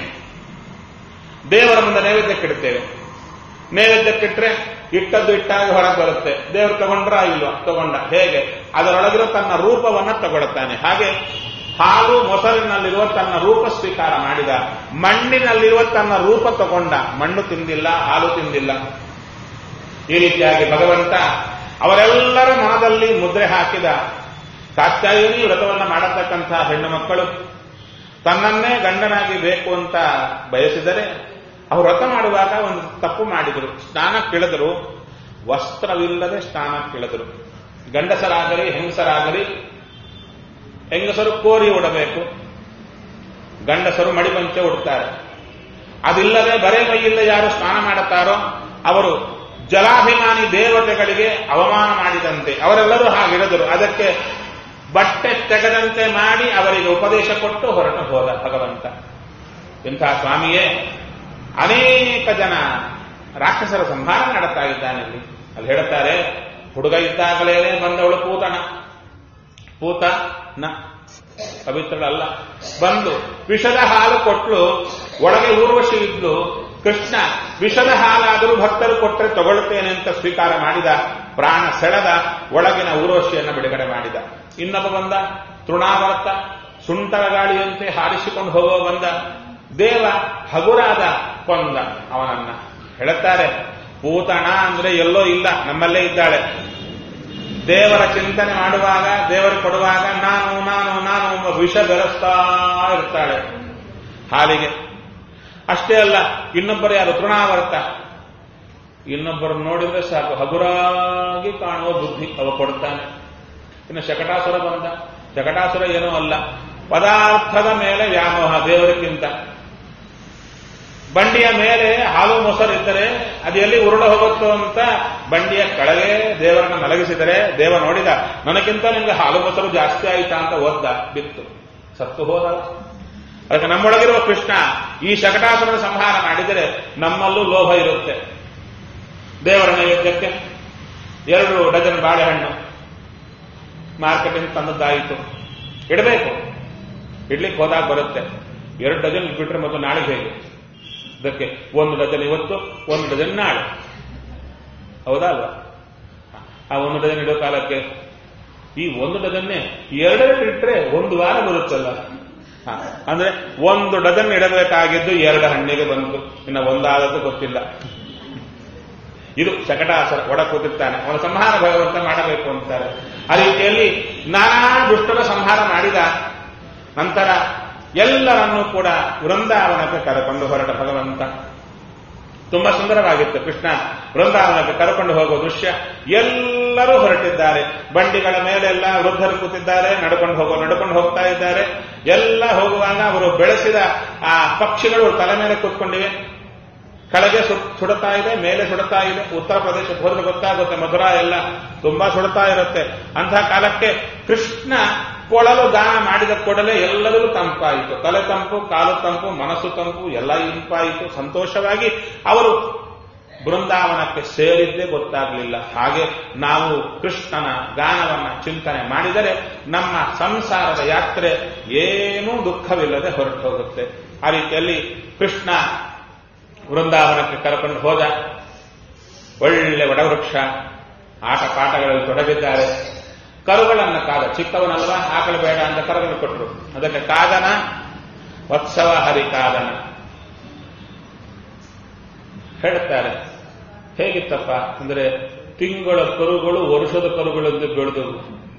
A: ದೇವರ ಮುಂದೆ ನೈವೇದ್ಯಕ್ಕಿಡ್ತೇವೆ ನೈವೇದ್ಯಕ್ಕಿಟ್ರೆ ಇಟ್ಟದ್ದು ಇಟ್ಟಾಗ ಹೊರಗೆ ಬರುತ್ತೆ ದೇವರು ತಗೊಂಡ್ರ ಇಲ್ವಾ ತಗೊಂಡ ಹೇಗೆ ಅದರೊಳಗಿರೋ ತನ್ನ ರೂಪವನ್ನ ತಗೊಳ್ತಾನೆ ಹಾಗೆ ಹಾಲು ಮೊಸರಿನಲ್ಲಿರುವ ತನ್ನ ರೂಪ ಸ್ವೀಕಾರ ಮಾಡಿದ ಮಣ್ಣಿನಲ್ಲಿರುವ ತನ್ನ ರೂಪ ತಗೊಂಡ ಮಣ್ಣು ತಿಂದಿಲ್ಲ ಹಾಲು ತಿಂದಿಲ್ಲ ಈ ರೀತಿಯಾಗಿ ಭಗವಂತ ಅವರೆಲ್ಲರ ಮನದಲ್ಲಿ ಮುದ್ರೆ ಹಾಕಿದ ಕಾತ್ಯಾಯಿನಿ ವ್ರತವನ್ನ ಮಾಡತಕ್ಕಂಥ ಹೆಣ್ಣು ಮಕ್ಕಳು ತನ್ನನ್ನೇ ಗಂಡನಾಗಿ ಬೇಕು ಅಂತ ಬಯಸಿದರೆ ಅವರು ವ್ರತ ಮಾಡುವಾಗ ಒಂದು ತಪ್ಪು ಮಾಡಿದರು ಸ್ನಾನ ಕೇಳಿದರು ವಸ್ತ್ರವಿಲ್ಲದೆ ಸ್ನಾನ ಕೇಳಿದರು ಗಂಡಸರಾಗಲಿ ಹೆಂಗಸರಾಗಲಿ ಹೆಂಗಸರು ಕೋರಿ ಉಡಬೇಕು ಗಂಡಸರು ಮಡಿಪಂಚೆ ಉಡ್ತಾರೆ ಅದಿಲ್ಲದೆ ಬರೇ ಮೈಯಿಂದ ಯಾರು ಸ್ನಾನ ಮಾಡುತ್ತಾರೋ ಅವರು ಜಲಾಭಿಮಾನಿ ದೇವತೆಗಳಿಗೆ ಅವಮಾನ ಮಾಡಿದಂತೆ ಅವರೆಲ್ಲರೂ ಹಾಗಿಳಿದರು ಅದಕ್ಕೆ ಬಟ್ಟೆ ತೆಗೆದಂತೆ ಮಾಡಿ ಅವರಿಗೆ ಉಪದೇಶ ಕೊಟ್ಟು ಹೊರಟು ಹೋದ ಭಗವಂತ ಇಂಥ ಸ್ವಾಮಿಯೇ ಅನೇಕ ಜನ ರಾಕ್ಷಸರ ಸಂಹಾರ ಮಾಡುತ್ತಾ ಇದ್ದಾನೆ ಇಲ್ಲಿ ಅಲ್ಲಿ ಹೇಳುತ್ತಾರೆ ಹುಡುಗ ಇದ್ದಾಗಲೇ ಬಂದವಳು ಪೂತನ ಪೂತ ನ ಪವಿತ್ರಳಲ್ಲ ಬಂದು ವಿಷದ ಹಾಲು ಕೊಟ್ಲು ಒಳಗೆ ಊರ್ವಶಿ ಇದ್ಲು ಕೃಷ್ಣ ವಿಷದ ಹಾಲಾದರೂ ಭಕ್ತರು ಕೊಟ್ಟರೆ ತಗೊಳ್ತೇನೆ ಅಂತ ಸ್ವೀಕಾರ ಮಾಡಿದ ಪ್ರಾಣ ಸೆಳೆದ ಒಳಗಿನ ಊರ್ವಶಿಯನ್ನು ಬಿಡುಗಡೆ ಮಾಡಿದ ಇನ್ನೊಬ್ಬ ಬಂದ ತೃಣಾವರ್ತ ಸುಂಟರ ಗಾಳಿಯಂತೆ ಹಾರಿಸಿಕೊಂಡು ಹೋಗುವ ಬಂದ ದೇವ ಹಗುರಾದ ಕೊಂದ ಅವನನ್ನ ಹೇಳುತ್ತಾರೆ ಪೂತಣ ಅಂದ್ರೆ ಎಲ್ಲೋ ಇಲ್ಲ ನಮ್ಮಲ್ಲೇ ಇದ್ದಾಳೆ ದೇವರ ಚಿಂತನೆ ಮಾಡುವಾಗ ದೇವರು ಕೊಡುವಾಗ ನಾನು ನಾನು ನಾನು ಎಂಬ ವಿಷ ಬೆರೆಸ್ತಾ ಇರ್ತಾಳೆ ಹಾಲಿಗೆ ಅಷ್ಟೇ ಅಲ್ಲ ಇನ್ನೊಬ್ಬರು ಯಾರು ತೃಣಾವರ್ತ ಇನ್ನೊಬ್ಬರು ನೋಡಿದ್ರೆ ಸಾಕು ಹಗುರಾಗಿ ಕಾಣುವ ಬುದ್ಧಿ ಅವ ಕೊಡ್ತಾನೆ ಇನ್ನು ಶಕಟಾಸುರ ಬಂದ ಶಕಟಾಸುರ ಏನೂ ಅಲ್ಲ ಪದಾರ್ಥದ ಮೇಲೆ ವ್ಯಾಮೋಹ ದೇವರಿಗಿಂತ ಬಂಡಿಯ ಮೇಲೆ ಹಾಲು ಮೊಸರು ಇದ್ದರೆ ಅದು ಎಲ್ಲಿ ಉರುಳ ಹೋಗುತ್ತೋ ಅಂತ ಬಂಡಿಯ ಕೆಳಗೆ ದೇವರನ್ನ ಮಲಗಿಸಿದರೆ ದೇವ ನೋಡಿದ ನನಗಿಂತ ನಿಮ್ಗೆ ಹಾಲು ಮೊಸರು ಜಾಸ್ತಿ ಆಯಿತಾ ಅಂತ ಓದ್ದ ಬಿತ್ತು ಸತ್ತು ಹೋದ ಅದಕ್ಕೆ ನಮ್ಮೊಳಗಿರುವ ಕೃಷ್ಣ ಈ ಶಕಟಾಸುರನ ಸಂಹಾರ ಮಾಡಿದರೆ ನಮ್ಮಲ್ಲೂ ಲೋಭ ಇರುತ್ತೆ ದೇವರ ನೈವೇದ್ಯಕ್ಕೆ ಎರಡು ಡಜನ್ ಬಾಳೆಹಣ್ಣು ಮಾರ್ಕೆಟಿಂಗ್ ತಂದದ್ದಾಯಿತು ಇಡಬೇಕು ಇಡ್ಲಿಕ್ಕೆ ಹೋದಾಗ ಬರುತ್ತೆ ಎರಡು ಡಜನ್ ಬಿಟ್ರೆ ಮತ್ತು ನಾಳೆಗೆ ಹೇಗೆ ಅದಕ್ಕೆ ಒಂದು ಡಜನ್ ಇವತ್ತು ಒಂದು ಡಜನ್ ನಾಳೆ ಹೌದಾ ಅಲ್ವಾ ಆ ಒಂದು ಡಜನ್ ಇಡೋ ಕಾಲಕ್ಕೆ ಈ ಒಂದು ಡಜನ್ನೇ ಎರಡೆರಡು ಇಟ್ಟರೆ ಒಂದು ವಾರ ಬರುತ್ತಲ್ಲ ಹ, ಅಂದ್ರೆ ಒಂದು ಡಜನ್ ಇಡಬೇಕಾಗಿದ್ದು ಎರಡು ಹಣ್ಣಿಗೆ ಬಂತು ಇನ್ನು ಒಂದಾದದ್ದು ಗೊತ್ತಿಲ್ಲ ಇದು ಶಕಟಾಸುರ ಒಡ ಕೂತಿರ್ತಾನೆ ಅವನ ಸಂಹಾರ ಭಗವಂತ ಮಾಡಬೇಕು ಅಂತಾರೆ ಆ ರೀತಿಯಲ್ಲಿ ನಾನಾ ದುಷ್ಟರ ಸಂಹಾರ ಮಾಡಿದ ನಂತರ ಎಲ್ಲರನ್ನೂ ಕೂಡ ವೃಂದಾವನಕ್ಕೆ ಕರೆಕೊಂಡು ಹೊರಟ ಭಗವಂತ ತುಂಬಾ ಸುಂದರವಾಗಿತ್ತು ಕೃಷ್ಣ ವೃಂದಾವನಕ್ಕೆ ಕರೆಕೊಂಡು ಹೋಗುವ ದೃಶ್ಯ ಎಲ್ಲರೂ ಹೊರಟಿದ್ದಾರೆ ಬಂಡಿಗಳ ಮೇಲೆಲ್ಲ ವೃದ್ಧರು ಕೂತಿದ್ದಾರೆ ನಡ್ಕೊಂಡು ಹೋಗೋ ನಡ್ಕೊಂಡು ಹೋಗ್ತಾ ಇದ್ದಾರೆ ಎಲ್ಲ ಹೋಗುವಾಗ ಅವರು ಬೆಳೆಸಿದ ಆ ಪಕ್ಷಿಗಳು ತಲೆ ಮೇಲೆ ಕೂತ್ಕೊಂಡಿವೆ ಕೆಳಗೆ ಸು- ಸುಡುತ್ತಾ ಇದೆ ಮೇಲೆ ಸುಡುತ್ತಾ ಇದೆ ಉತ್ತರ ಪ್ರದೇಶಕ್ಕೆ ಹೋದ್ರೆ ಗೊತ್ತಾಗುತ್ತೆ ಮಧುರಾ ಎಲ್ಲ ತುಂಬಾ ಸುಡುತ್ತಾ ಇರುತ್ತೆ ಅಂತಹ ಕಾಲಕ್ಕೆ ಕೃಷ್ಣ ಕೊಳಲು ಗಾನ ಮಾಡಿದ ಕೂಡಲೇ ಎಲ್ಲರಿಗೂ ತಂಪಾಯಿತು ತಲೆ ತಂಪು ಕಾಲು ತಂಪು ಮನಸ್ಸು ತಂಪು ಎಲ್ಲ ಇಂಪಾಯಿತು ಸಂತೋಷವಾಗಿ ಅವರು ಬೃಂದಾವನಕ್ಕೆ ಸೇರಿದ್ದೇ ಗೊತ್ತಾಗಲಿಲ್ಲ ಹಾಗೆ ನಾವು ಕೃಷ್ಣನ ಗಾನವನ್ನ ಚಿಂತನೆ ಮಾಡಿದರೆ ನಮ್ಮ ಸಂಸಾರದ ಯಾತ್ರೆ ಏನೂ ದುಃಖವಿಲ್ಲದೆ ಹೊರಟು ಹೋಗುತ್ತೆ ಆ ರೀತಿಯಲ್ಲಿ ಕೃಷ್ಣ ವೃಂದಾವನಕ್ಕೆ ಕರ್ಕೊಂಡು ಹೋದ ಒಳ್ಳೆ ವಡವೃಕ್ಷ ಆಟ ಪಾಠಗಳಲ್ಲಿ ತೊಡಗಿದ್ದಾರೆ ಕರುಗಳನ್ನ ಕಾದ ಚಿಕ್ಕವನಲ್ವಾ ಆಕಳು ಬೇಡ ಅಂತ ಕರುಗಳು ಕೊಟ್ಟರು ಅದಕ್ಕೆ ಕಾದನ ವತ್ಸವ ಹರಿ ಕಾದನ ಹೇಳ್ತಾರೆ ಹೇಗಿತ್ತಪ್ಪ ಅಂದ್ರೆ ತಿಂಗಳ ಕರುಗಳು ವರ್ಷದ ಕರುಗಳೆಂದು ಬೆಳೆದವು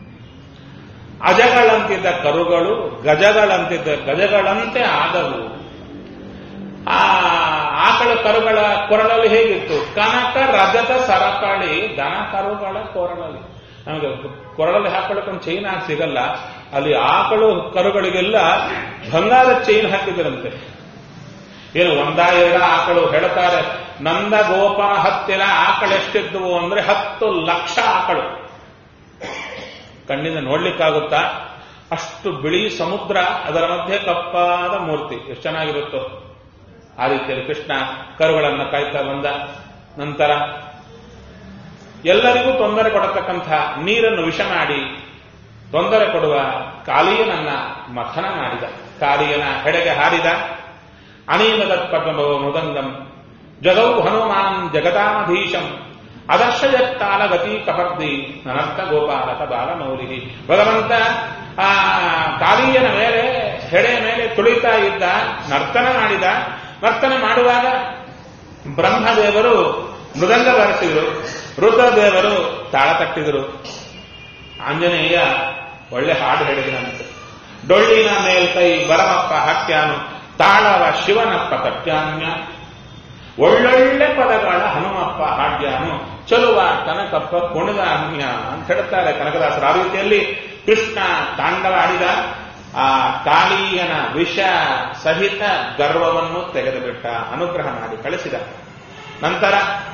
A: ಅಜಗಳಂತಿದ್ದ ಕರುಗಳು ಗಜಗಳಂತಿದ್ದ ಗಜಗಳಂತೆ ಆದವು ಆ ಆಕಳ ಕರುಗಳ ಕೊರಳಲ್ಲಿ ಹೇಗಿತ್ತು ಕನಕ ರಜತ ಸರಪಳಿ ದನ ಕರುಗಳ ಕೊರಳಲ್ಲಿ ನಮಗೆ ಕೊರಳಲ್ಲಿ ಹಾಕೊಳ್ಳೋಕೊಂದು ಚೈನ್ ಹಾಕಿ ಸಿಗಲ್ಲ ಅಲ್ಲಿ ಆಕಳು ಕರುಗಳಿಗೆಲ್ಲ ಬಂಗಾರದ ಚೈನ್ ಹಾಕಿದ್ರಂತೆ ಏನು ಒಂದ ಎರಡ ಆಕಳು ಹೇಳ್ತಾರೆ ನಂದ ಗೋಪನ ಹತ್ತಿರ ಆಕಳು ಎಷ್ಟಿದ್ವು ಅಂದ್ರೆ ಹತ್ತು ಲಕ್ಷ ಆಕಳು ಕಣ್ಣಿಂದ ನೋಡ್ಲಿಕ್ಕಾಗುತ್ತಾ ಅಷ್ಟು ಬಿಳಿ ಸಮುದ್ರ ಅದರ ಮಧ್ಯೆ ಕಪ್ಪಾದ ಮೂರ್ತಿ ಎಷ್ಟು ಚೆನ್ನಾಗಿರುತ್ತೋ ಆ ರೀತಿಯಲ್ಲಿ ಕೃಷ್ಣ ಕರುಗಳನ್ನು ಕಾಯ್ತಾ ಬಂದ ನಂತರ ಎಲ್ಲರಿಗೂ ತೊಂದರೆ ಕೊಡತಕ್ಕಂಥ ನೀರನ್ನು ವಿಷ ಮಾಡಿ ತೊಂದರೆ ಕೊಡುವ ಕಾಳಿಯನನ್ನ ಮಥನ ಮಾಡಿದ ಕಾಳಿಯನ ಹೆಡೆಗೆ ಹಾರಿದ ಅನೀಮದತ್ ಪದ್ಮಭವ ಮೃದಂಗಂ ಜಗೌ ಹನುಮಾನ್ ಜಗದಾಮಧೀಶಂ ಅದರ್ಶಯತ್ತಾಲ ಗತಿ ಕಪರ್ದಿ ನನರ್ಥ ಗೋಪಾಲಕ ಬಾಲಮೌಲಿ ಭಗವಂತ ಆ ಕಾಳಿಯನ ಮೇಲೆ ಹೆಡೆ ಮೇಲೆ ತುಳಿತಾ ಇದ್ದ ನರ್ತನ ಮಾಡಿದ ನರ್ತನ ಮಾಡುವಾಗ ಬ್ರಹ್ಮದೇವರು ಮೃದಂಗ ಬಾರಿಸಿದರು ರುದ್ರದೇವರು ತಾಳ ತಟ್ಟಿದರು ಆಂಜನೇಯ ಒಳ್ಳೆ ಹಾಡು ಹೇಳಿದನಂತೆ ಡೊಳ್ಳಿನ ಮೇಲ್ಕೈ ಬರಮಪ್ಪ ಹತ್ಯಾನು ತಾಳವ ಶಿವನಪ್ಪ ಕಟ್ಯಾನ್ಯ ಒಳ್ಳೊಳ್ಳೆ ಪದಗಳ ಹನುಮಪ್ಪ ಹಾಡ್ಯಾನು ಚಲುವ ಕನಕಪ್ಪ ಕುಣಿದ ಅನ್ಯ ಅಂತ ಹೇಳ್ತಾರೆ ಕನಕದಾಸರು ಆ ರೀತಿಯಲ್ಲಿ ಕೃಷ್ಣ ತಾಂಡವ ಆಡಿದ ಆ ಕಾಳಿಯನ ವಿಷ ಸಹಿತ ಗರ್ವವನ್ನು ತೆಗೆದುಬಿಟ್ಟ ಅನುಗ್ರಹ ಮಾಡಿ ಕಳಿಸಿದ ನಂತರ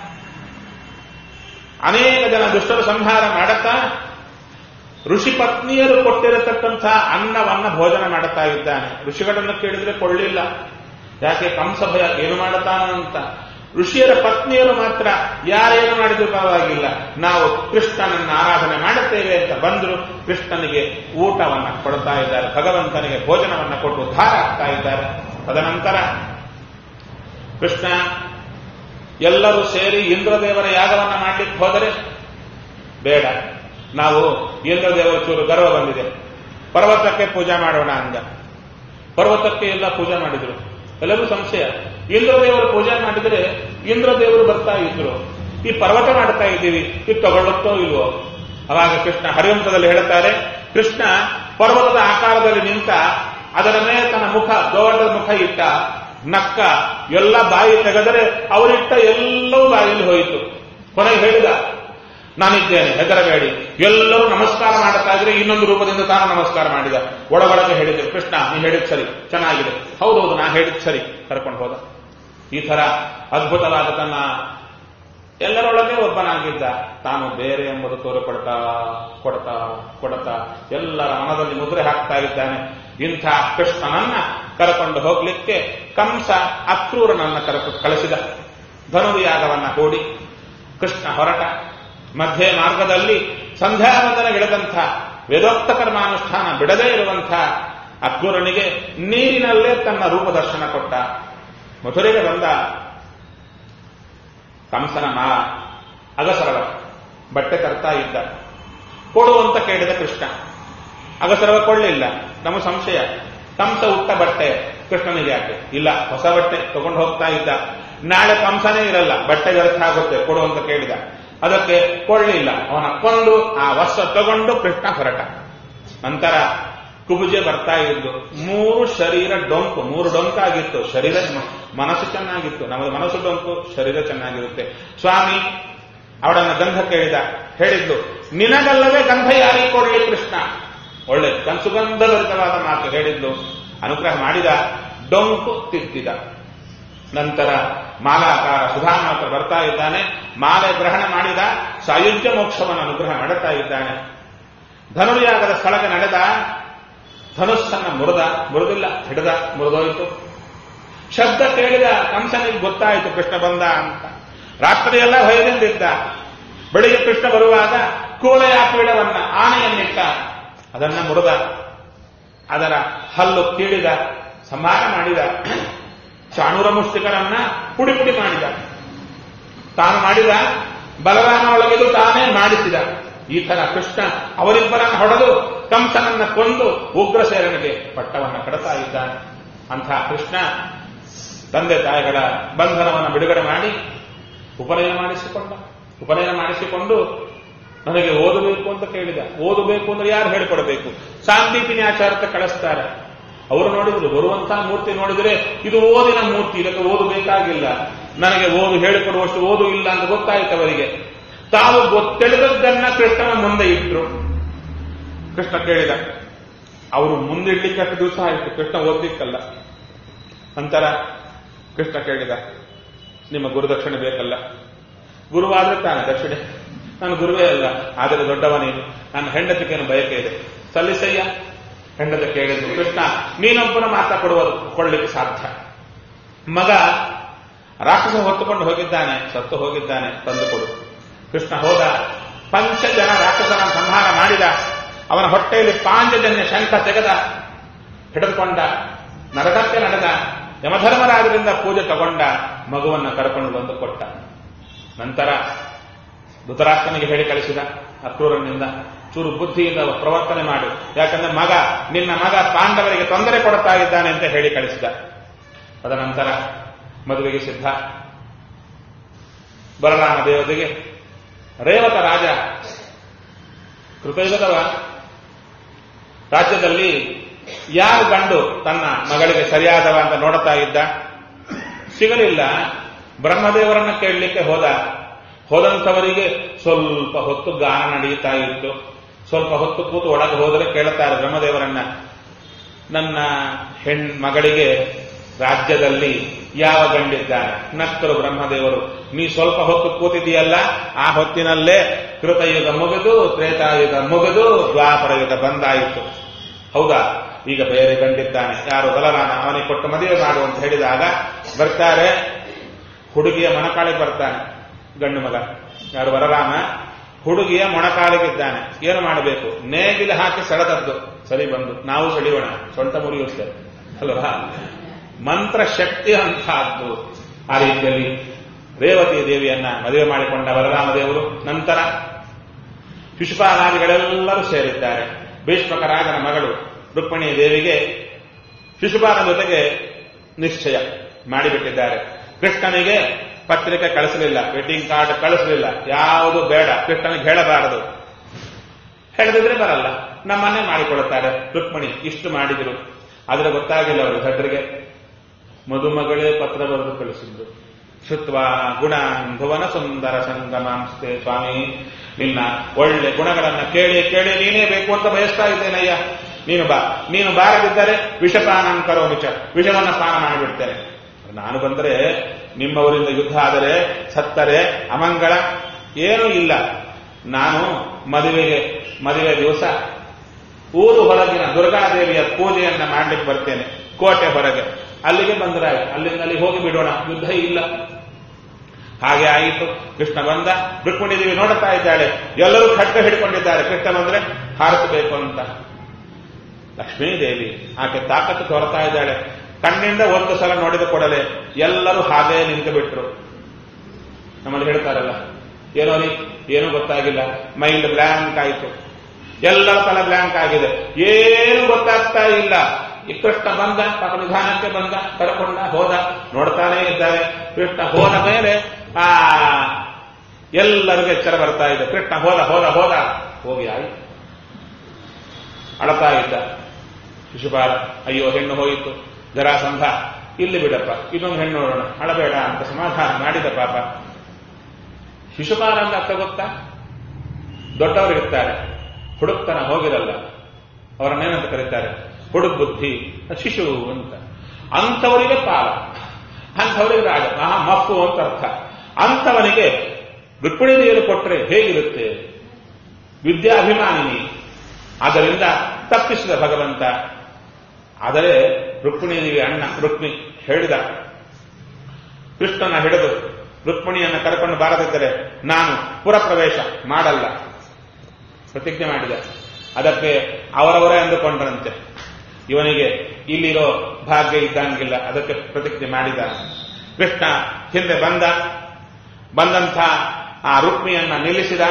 A: ಅನೇಕ ಜನ ದುಷ್ಟರು ಸಂಹಾರ ಮಾಡುತ್ತಾ ಋಷಿ ಪತ್ನಿಯರು ಕೊಟ್ಟಿರತಕ್ಕಂಥ ಅನ್ನವನ್ನ ಭೋಜನ ಮಾಡುತ್ತಾ ಇದ್ದಾನೆ ಋಷಿಗಳನ್ನು ಕೇಳಿದ್ರೆ ಕೊಳ್ಳಿಲ್ಲ ಯಾಕೆ ಕಂಸ ಭಯ ಏನು ಮಾಡುತ್ತಾನಂತ ಋಷಿಯರ ಪತ್ನಿಯರು ಮಾತ್ರ ಯಾರೇನು ಮಾಡಿದ್ರು ಪರವಾಗಿಲ್ಲ ನಾವು ಕೃಷ್ಣನನ್ನ ಆರಾಧನೆ ಮಾಡುತ್ತೇವೆ ಅಂತ ಬಂದರು ಕೃಷ್ಣನಿಗೆ ಊಟವನ್ನ ಕೊಡ್ತಾ ಇದ್ದಾರೆ ಭಗವಂತನಿಗೆ ಭೋಜನವನ್ನ ಕೊಟ್ಟು ಉದ್ಧಾರ ಆಗ್ತಾ ಇದ್ದಾರೆ ತದನಂತರ ಕೃಷ್ಣ ಎಲ್ಲರೂ ಸೇರಿ ಇಂದ್ರದೇವರ ಯಾಗವನ್ನ ಮಾಡ್ಲಿಕ್ಕೆ ಹೋದರೆ ಬೇಡ ನಾವು ಇಂದ್ರದೇವರ ಚೂರು ಗರ್ವ ಬಂದಿದೆ ಪರ್ವತಕ್ಕೆ ಪೂಜೆ ಮಾಡೋಣ ಅಂದ ಪರ್ವತಕ್ಕೆ ಎಲ್ಲ ಪೂಜೆ ಮಾಡಿದ್ರು ಎಲ್ಲರೂ ಸಂಶಯ ಇಂದ್ರದೇವರು ಪೂಜೆ ಮಾಡಿದರೆ ಇಂದ್ರದೇವರು ಬರ್ತಾ ಇದ್ರು ಈ ಪರ್ವತ ಮಾಡ್ತಾ ಇದ್ದೀವಿ ಇದು ತಗೊಳ್ಳುತ್ತೋ ಇಲ್ವೋ ಅವಾಗ ಕೃಷ್ಣ ಹರಿವಂಶದಲ್ಲಿ ಹೇಳ್ತಾರೆ ಕೃಷ್ಣ ಪರ್ವತದ ಆಕಾರದಲ್ಲಿ ನಿಂತ ಅದರ ಮೇಲೆ ತನ್ನ ಮುಖ ದೊಡ್ಡ ಮುಖ ಇಟ್ಟ ನಕ್ಕ ಎಲ್ಲ ಬಾಯಿ ತೆಗೆದರೆ ಅವರಿಟ್ಟ ಎಲ್ಲವೂ ಬಾಯಲ್ಲಿ ಹೋಯಿತು ಕೊನೆಗೆ ಹೇಳಿದ ನಾನಿದ್ದೇನೆ ಹೆದರಬೇಡಿ ಎಲ್ಲರೂ ನಮಸ್ಕಾರ ಮಾಡುತ್ತಾ ಇದ್ರೆ ಇನ್ನೊಂದು ರೂಪದಿಂದ ತಾನು ನಮಸ್ಕಾರ ಮಾಡಿದ ಒಳಗೊಳಗೆ ಹೇಳಿದ್ರು ಕೃಷ್ಣ ನೀ ಹೇಳಿದ್ ಸರಿ ಚೆನ್ನಾಗಿದೆ ಹೌದೌದು ನಾ ಹೇಳಿದ್ ಸರಿ ಕರ್ಕೊಂಡು ಹೋದ ಈ ತರ ಅದ್ಭುತವಾದ ತನ್ನ ಎಲ್ಲರೊಳಗೆ ಒಬ್ಬನಾಗಿದ್ದ ತಾನು ಬೇರೆ ಎಂಬುದು ತೋರಿಕೊಡ್ತಾ ಕೊಡ್ತಾ ಕೊಡ್ತಾ ಎಲ್ಲರ ಮನದಲ್ಲಿ ಮುದ್ರೆ ಹಾಕ್ತಾ ಇದ್ದಾನೆ ಇಂಥ ಕೃಷ್ಣನನ್ನ ಕರೆಕೊಂಡು ಹೋಗ್ಲಿಕ್ಕೆ ಕಂಸ ಅಕ್ರೂರನನ್ನ ಕರೆದು ಕಳಿಸಿದ ಧನುರ್ಯಾಗವನ್ನ ಹೂಡಿ ಕೃಷ್ಣ ಹೊರಟ ಮಧ್ಯೆ ಮಾರ್ಗದಲ್ಲಿ ಸಂಧ್ಯಾವಂದನಗಿಳಿದಂಥ ವೇದೋಕ್ತ ಕರ್ಮಾನುಷ್ಠಾನ ಬಿಡದೇ ಇರುವಂತಹ ಅಕ್ರೂರನಿಗೆ ನೀರಿನಲ್ಲೇ ತನ್ನ ರೂಪದರ್ಶನ ಕೊಟ್ಟ ಮಧುರೆಗೆ ಬಂದ ಕಂಸನ ಮಾ ಅಗಸರವ ಬಟ್ಟೆ ತರ್ತಾ ಇದ್ದ ಕೊಡು ಅಂತ ಕೇಳಿದ ಕೃಷ್ಣ ಅಗಸರವ ಕೊಳ್ಳಿಲ್ಲ ನಮ್ಮ ಸಂಶಯ ಕಂಸ ಉಟ್ಟ ಬಟ್ಟೆ ಕೃಷ್ಣನಿಗೆ ಯಾಕೆ ಇಲ್ಲ ಹೊಸ ಬಟ್ಟೆ ತಗೊಂಡು ಹೋಗ್ತಾ ಇದ್ದ ನಾಳೆ ಕಂಸನೇ ಇರಲ್ಲ ಬಟ್ಟೆ ವ್ಯರ್ಥ ಆಗುತ್ತೆ ಕೊಡು ಅಂತ ಕೇಳಿದ ಅದಕ್ಕೆ ಕೊಳ್ಳಿಲ್ಲ ಅವನ ಕೊಂಡು ಆ ವಸ್ತ್ರ ತಗೊಂಡು ಕೃಷ್ಣ ಹೊರಟ ನಂತರ ಕುಬುಜೆ ಬರ್ತಾ ಇದ್ದು ಮೂರು ಶರೀರ ಡೊಂಕು ಮೂರು ಡೊಂಕಾಗಿತ್ತು ಶರೀರ ಮನಸ್ಸು ಚೆನ್ನಾಗಿತ್ತು ನಮ್ಮದು ಮನಸ್ಸು ಡೊಂಕು ಶರೀರ ಚೆನ್ನಾಗಿರುತ್ತೆ ಸ್ವಾಮಿ ಅವಳನ್ನ ಗಂಧ ಕೇಳಿದ ಹೇಳಿದ್ಲು ನಿನಗಲ್ಲವೇ ಗಂಧ ಯಾರಿಗೆ ಕೊಡಲಿ ಕೃಷ್ಣ ಒಳ್ಳೆ ಸುಗಂಧಭರಿತವಾದ ಮಾತು ಹೇಳಿದ್ಲು ಅನುಗ್ರಹ ಮಾಡಿದ ಡೊಂಕು ತಿದ್ದಿದ ನಂತರ ಮಾಲಾಕಾರ ಸುಧಾಮಾತ್ರ ಬರ್ತಾ ಇದ್ದಾನೆ ಮಾಲೆ ಗ್ರಹಣ ಮಾಡಿದ ಸಾಯುಜ್ಯ ಮೋಕ್ಷವನ್ನು ಅನುಗ್ರಹ ಮಾಡುತ್ತಾ ಇದ್ದಾನೆ ಧನುರ್ಯಾಗದ ಸ್ಥಳಕ್ಕೆ ನಡೆದ ಧನುಸ್ಸನ್ನ ಮುರಿದ ಮುರಿದಿಲ್ಲ ಹಿಡಿದ ಮುರಿದೋಯ್ತು ಶಬ್ದ ಕೇಳಿದ ಕಂಸನಿಗೆ ಗೊತ್ತಾಯಿತು ಕೃಷ್ಣ ಬಂದ ಅಂತ ರಾತ್ರಿಯೆಲ್ಲ ಭಯದಿಂದಿದ್ದ ಬೆಳಿಗ್ಗೆ ಕೃಷ್ಣ ಬರುವಾಗ ಕೂಳೆಯ ಪೀಡವನ್ನ ಆನೆಯನ್ನಿಟ್ಟ ಅದನ್ನ ಮುರಿದ ಅದರ ಹಲ್ಲು ಕೀಳಿದ ಸಂಹಾರ ಮಾಡಿದ ಚಾಣೂರ ಮುಷ್ಟಿಕರನ್ನ ಪುಡಿ ಪುಡಿ ಮಾಡಿದ ತಾನು ಮಾಡಿದ ಬಲರಾಮ ಒಳಗಿದು ತಾನೇ ಮಾಡಿಸಿದ ಈ ತರ ಕೃಷ್ಣ ಅವರಿಬ್ಬರನ್ನು ಹೊಡೆದು ಕಂಸನನ್ನ ಕೊಂದು ಉಗ್ರಸೇನನಿಗೆ ಪಟ್ಟವನ್ನು ಕಡತಾ ಇದ್ದಾನೆ ಅಂಥ ಕೃಷ್ಣ ತಂದೆ ತಾಯಿಗಳ ಬಂಧನವನ್ನು ಬಿಡುಗಡೆ ಮಾಡಿ ಉಪನಯನ ಮಾಡಿಸಿಕೊಂಡ ಉಪನಯನ ಮಾಡಿಸಿಕೊಂಡು ನನಗೆ ಓದಬೇಕು ಅಂತ ಕೇಳಿದ ಓದಬೇಕು ಅಂದ್ರೆ ಯಾರು ಹೇಳಿಕೊಡಬೇಕು ಸಾಂದೀಪಿನಿ ಆಚಾರಕ್ಕೆ ಕಳಿಸ್ತಾರೆ ಅವರು ನೋಡಿದ್ರು ಬರುವಂತಹ ಮೂರ್ತಿ ನೋಡಿದ್ರೆ ಇದು ಓದಿನ ಮೂರ್ತಿ ಇದಕ್ಕೆ ಓದು ಬೇಕಾಗಿಲ್ಲ ನನಗೆ ಓದು ಹೇಳಿಕೊಡುವಷ್ಟು ಓದು ಇಲ್ಲ ಅಂತ ಗೊತ್ತಾಯ್ತು ಅವರಿಗೆ ತಾವು ಗೊತ್ತಿಳಿದದ್ದನ್ನ ಕೃಷ್ಣನ ಮುಂದೆ ಇಟ್ಟರು ಕೃಷ್ಣ ಕೇಳಿದ ಅವರು ಮುಂದಿಡ್ಲಿಕ್ಕೆ ಅಷ್ಟು ದಿವಸ ಆಯಿತು ಕೃಷ್ಣ ಓದ್ಲಿಕ್ಕಲ್ಲ ನಂತರ ಕೃಷ್ಣ ಕೇಳಿದ ನಿಮ್ಮ ಗುರುದಕ್ಷಿಣೆ ಬೇಕಲ್ಲ ಗುರುವಾದ್ರೆ ತಾನೆ ದಕ್ಷಿಣೆ ನಾನು ಗುರುವೇ ಅಲ್ಲ ಆದರೆ ದೊಡ್ಡವನೇನು ನನ್ನ ಹೆಂಡತಿಗೇನು ಬಯಕೆ ಇದೆ ಸಲ್ಲಿಸಯ್ಯ ಹೆಂಡತಿ ಕೇಳಿದ್ರು ಕೃಷ್ಣ ನೀನೊಬ್ಬನ ಮಾತಾ ಕೊಡುವ ಕೊಳ್ಳಿಕ್ಕೆ ಸಾಧ್ಯ ಮಗ ರಾಕ್ಷಸ ಹೊತ್ತುಕೊಂಡು ಹೋಗಿದ್ದಾನೆ ಸತ್ತು ಹೋಗಿದ್ದಾನೆ ತಂದು ಕೊಡು ಕೃಷ್ಣ ಹೋದ ಪಂಚ ಜನ ರಾಕ್ಷಸನ ಸಂಹಾರ ಮಾಡಿದ ಅವನ ಹೊಟ್ಟೆಯಲ್ಲಿ ಪಾಂಚಜನ್ಯ ಶಂಖ ತೆಗೆದ ಹಿಡಿದುಕೊಂಡ ನರಕಕ್ಕೆ ನಡೆದ ಯಮಧರ್ಮರಾಜರಿಂದ ಪೂಜೆ ತಗೊಂಡ ಮಗುವನ್ನ ಕರ್ಕೊಂಡು ಬಂದು ಕೊಟ್ಟ ನಂತರ ಧೃತರಾಷ್ಟ್ರನಿಗೆ ಹೇಳಿ ಕಳಿಸಿದ ಅಕ್ರೂರನಿಂದ ಚೂರು ಬುದ್ಧಿಯಿಂದ ಪ್ರವರ್ತನೆ ಮಾಡು ಯಾಕಂದ್ರೆ ಮಗ ನಿನ್ನ ಮಗ ಪಾಂಡವರಿಗೆ ತೊಂದರೆ ಕೊಡ್ತಾ ಇದ್ದಾನೆ ಅಂತ ಹೇಳಿ ಕಳಿಸಿದ ತದನಂತರ ಮದುವೆಗೆ ಸಿದ್ಧ ಬಲರಾಮ ದೇವತೆಗೆ ರೇವತ ರಾಜ ಕೃತಯುಗದವ ರಾಜ್ಯದಲ್ಲಿ ಯಾವ ಗಂಡು ತನ್ನ ಮಗಳಿಗೆ ಸರಿಯಾದವ ಅಂತ ನೋಡುತ್ತಾ ಇದ್ದ ಸಿಗಲಿಲ್ಲ ಬ್ರಹ್ಮದೇವರನ್ನ ಕೇಳಲಿಕ್ಕೆ ಹೋದ ಹೋದಂಥವರಿಗೆ ಸ್ವಲ್ಪ ಹೊತ್ತು ಗಾನ ನಡೆಯುತ್ತಾ ಇತ್ತು ಸ್ವಲ್ಪ ಹೊತ್ತು ಕೂತು ಒಳಗೆ ಹೋದರೆ ಕೇಳುತ್ತಾರೆ ಬ್ರಹ್ಮದೇವರನ್ನ ನನ್ನ ಹೆಣ್ ಮಗಳಿಗೆ ರಾಜ್ಯದಲ್ಲಿ ಯಾವ ಗಂಡಿದ್ದಾನೆ ನಕ್ಕರು ಬ್ರಹ್ಮದೇವರು ನೀ ಸ್ವಲ್ಪ ಹೊತ್ತು ಕೂತಿದೆಯಲ್ಲ ಆ ಹೊತ್ತಿನಲ್ಲೇ ಕೃತಯುಗ ಮುಗಿದು ತ್ರೇತಾಯುಗ ಮುಗಿದು ದ್ವಾಪರ ಯುಗ ಬಂದಾಯಿತು ಹೌದಾ ಈಗ ಬೇರೆ ಗಂಡಿದ್ದಾನೆ ಯಾರು ಬಲರಾಮ ಅವನಿಗೆ ಕೊಟ್ಟು ಮದುವೆ ಮಾಡು ಅಂತ ಹೇಳಿದಾಗ ಬರ್ತಾರೆ ಹುಡುಗಿಯ ಮೊಣಕಾಳಿಗೆ ಬರ್ತಾನೆ ಗಂಡು ಮಗ ಯಾರು ಬಲರಾಮ ಹುಡುಗಿಯ ಮೊಣಕಾಲಿಗಿದ್ದಾನೆ ಏನು ಮಾಡಬೇಕು ನೇಗಿಲು ಹಾಕಿ ಸೆಳೆದದ್ದು ಸರಿ ಬಂದು ನಾವು ಸೆಳೆಯೋಣ ಸೊಂಟ ಮುರಿಯುತ್ತೆ ಅಲ್ವಾ ಮಂತ್ರ ಶಕ್ತಿ ಅಂತಹದ್ದು ಆ ರೀತಿಯಲ್ಲಿ ರೇವತಿ ದೇವಿಯನ್ನ ಮದುವೆ ಮಾಡಿಕೊಂಡ ಬಲರಾಮ ದೇವರು ನಂತರ ಶಿಶುಪಾಲಾದಿಗಳೆಲ್ಲರೂ ಸೇರಿದ್ದಾರೆ ಭೀಷ್ಮಕ ರಾಜನ ಮಗಳು ರುಕ್ಮಿಣಿ ದೇವಿಗೆ ಶಿಶುಪಾಲ ಜೊತೆಗೆ ನಿಶ್ಚಯ ಮಾಡಿಬಿಟ್ಟಿದ್ದಾರೆ ಕೃಷ್ಣನಿಗೆ ಪತ್ರಿಕೆ ಕಳಿಸಲಿಲ್ಲ ವೆಡ್ಡಿಂಗ್ ಕಾರ್ಡ್ ಕಳಿಸಲಿಲ್ಲ ಯಾವುದು ಬೇಡ ಕೃಷ್ಣನಿಗೆ ಹೇಳಬಾರದು ಹೇಳದಿದ್ರೆ ಬರಲ್ಲ ನಮ್ಮನ್ನೇ ಮಾಡಿಕೊಡುತ್ತಾರೆ ರುಕ್ಮಿಣಿ ಇಷ್ಟು ಮಾಡಿದ್ರು ಆದ್ರೆ ಗೊತ್ತಾಗಿಲ್ಲ ಅವರು ಭದ್ರಿಗೆ ಮದುಮಗಳೇ ಪತ್ರ ಬರೆದು ಕಳಿಸಿದ್ರು ಶುತ್ವ ಗುಣಾನ್ ಭುವನ ಸುಂದರ ಸಂಗಮಾಂಸ್ತೆ ಸ್ವಾಮಿ ನಿನ್ನ ಒಳ್ಳೆ ಗುಣಗಳನ್ನ ಕೇಳಿ ಕೇಳಿ ನೀನೇ ಬೇಕು ಅಂತ ಬಯಸ್ತಾ ಇದ್ದೇನಯ್ಯ ನೀನು ಬಾ ನೀನು ಬಾರದಿದ್ದರೆ ವಿಷಪಾನ ಕರೋ ವಿಷ ವಿಷವನ್ನ ಪಾನ ಮಾಡಿಬಿಡ್ತೇನೆ ನಾನು ಬಂದರೆ ನಿಮ್ಮವರಿಂದ ಯುದ್ಧ ಆದರೆ ಸತ್ತರೆ ಅಮಂಗಳ ಏನೂ ಇಲ್ಲ ನಾನು ಮದುವೆಗೆ ಮದುವೆ ದಿವಸ ಊರು ಹೊರಗಿನ ದುರ್ಗಾದೇವಿಯ ಪೂಜೆಯನ್ನ ಮಾಡ್ಲಿಕ್ಕೆ ಬರ್ತೇನೆ ಕೋಟೆ ಹೊರಗೆ ಅಲ್ಲಿಗೆ ಬಂದ್ರೆ ಅಲ್ಲಿಂದ ಅಲ್ಲಿ ಹೋಗಿ ಬಿಡೋಣ ಯುದ್ಧ ಇಲ್ಲ ಹಾಗೆ ಆಯಿತು ಕೃಷ್ಣ ಬಂದ ರುಕ್ಮಿಣಿ ದೇವಿ ನೋಡುತ್ತಾ ಇದ್ದಾಳೆ ಎಲ್ಲರೂ ಖಡ್ಗ ಹಿಡ್ಕೊಂಡಿದ್ದಾರೆ ಕೃಷ್ಣ ಬಂದ್ರೆ ಹಾರಿಸಬೇಕು ಅಂತ ಲಕ್ಷ್ಮೀದೇವಿ ಆಕೆ ತಾಕತ್ತು ತೋರ್ತಾ ಇದ್ದಾಳೆ ಕಣ್ಣಿಂದ ಒಂದು ಸಲ ನೋಡಿದ ಕೂಡಲೇ ಎಲ್ಲರೂ ಹಾಗೇ ನಿಂತು ಬಿಟ್ರು ನಮ್ಮಲ್ಲಿ ಹೇಳ್ತಾರಲ್ಲ ಏನೋ ರೀ ಏನೂ ಗೊತ್ತಾಗಿಲ್ಲ ಮೈಂಡ್ ಬ್ಲ್ಯಾಂಕ್ ಆಯಿತು ಎಲ್ಲರ ತಲೆ ಬ್ಲ್ಯಾಂಕ್ ಆಗಿದೆ ಏನು ಗೊತ್ತಾಗ್ತಾ ಇಲ್ಲ ಈ ಕೃಷ್ಣ ಬಂದ ಪಾಪ ನಿಧಾನಕ್ಕೆ ಬಂದ ಕರ್ಕೊಂಡ ಹೋದ ನೋಡ್ತಾನೇ ಇದ್ದಾರೆ ಕೃಷ್ಣ ಹೋದ ಮೇಲೆ ಆ ಎಲ್ಲರಿಗೂ ಎಚ್ಚರ ಬರ್ತಾ ಇದೆ ಕೃಷ್ಣ ಹೋದ ಹೋದ ಹೋದ ಹೋಗಿ ಆಯ್ತು ಅಳತಾ ಇದ್ದ ಶಿಶುಪಾಲ ಅಯ್ಯೋ ಹೆಣ್ಣು ಹೋಯಿತು ಜರಾಸಂಧ ಇಲ್ಲಿ ಬಿಡಪ್ಪ ಇನ್ನೊಂದು ಹೆಣ್ಣು ನೋಡೋಣ ಅಳಬೇಡ ಅಂತ ಸಮಾಧಾನ ಮಾಡಿದ ಪಾಪ ಶಿಶುಪಾಲ ಅಂತ ಅರ್ಥ ಗೊತ್ತಾ ದೊಡ್ಡವರು ಇರ್ತಾರೆ ಹುಡುಕ್ತನ ಹೋಗಿರಲ್ಲ ಅವರನ್ನೇನಂತ ಕರೀತಾರೆ ಹುಡುಕ್ ಬುದ್ಧಿ ಶಿಶು ಅಂತ ಅಂಥವರಿಗೆ ಪಾಲ ಅಂಥವರಿಗೆ ರಾಜ ಮಹಾ ಮಪ್ಪು ಅಂತ ಅರ್ಥ ಅಂಥವನಿಗೆ ರುಕ್ಮಿಣಿ ದೇವರು ಕೊಟ್ಟರೆ ಹೇಗಿರುತ್ತೆ ವಿದ್ಯಾಭಿಮಾನಿನಿ ಆದ್ದರಿಂದ ತಪ್ಪಿಸಿದ ಭಗವಂತ ಆದರೆ ರುಕ್ಮಿಣಿಗೆ ಅಣ್ಣ ರುಕ್ಮಿ ಹೇಳಿದ ಕೃಷ್ಣನ ಹಿಡಿದು ರುಕ್ಮಿಣಿಯನ್ನು ಕರ್ಕೊಂಡು ಬಾರದಿದ್ದರೆ ನಾನು ಪುರಪ್ರವೇಶ ಮಾಡಲ್ಲ ಪ್ರತಿಜ್ಞೆ ಮಾಡಿದ ಅದಕ್ಕೆ ಅವರವರೇ ಅಂದುಕೊಂಡ್ರಂತೆ ಇವನಿಗೆ ಇಲ್ಲಿರೋ ಭಾಗ್ಯ ಇದ್ದಂಗಿಲ್ಲ ಅದಕ್ಕೆ ಪ್ರತಿಜ್ಞೆ ಮಾಡಿದ ಕೃಷ್ಣ ಹಿಂದೆ ಬಂದ ಬಂದಂಥ ಆ ರುಕ್ಮಿಯನ್ನ ನಿಲ್ಲಿಸಿದ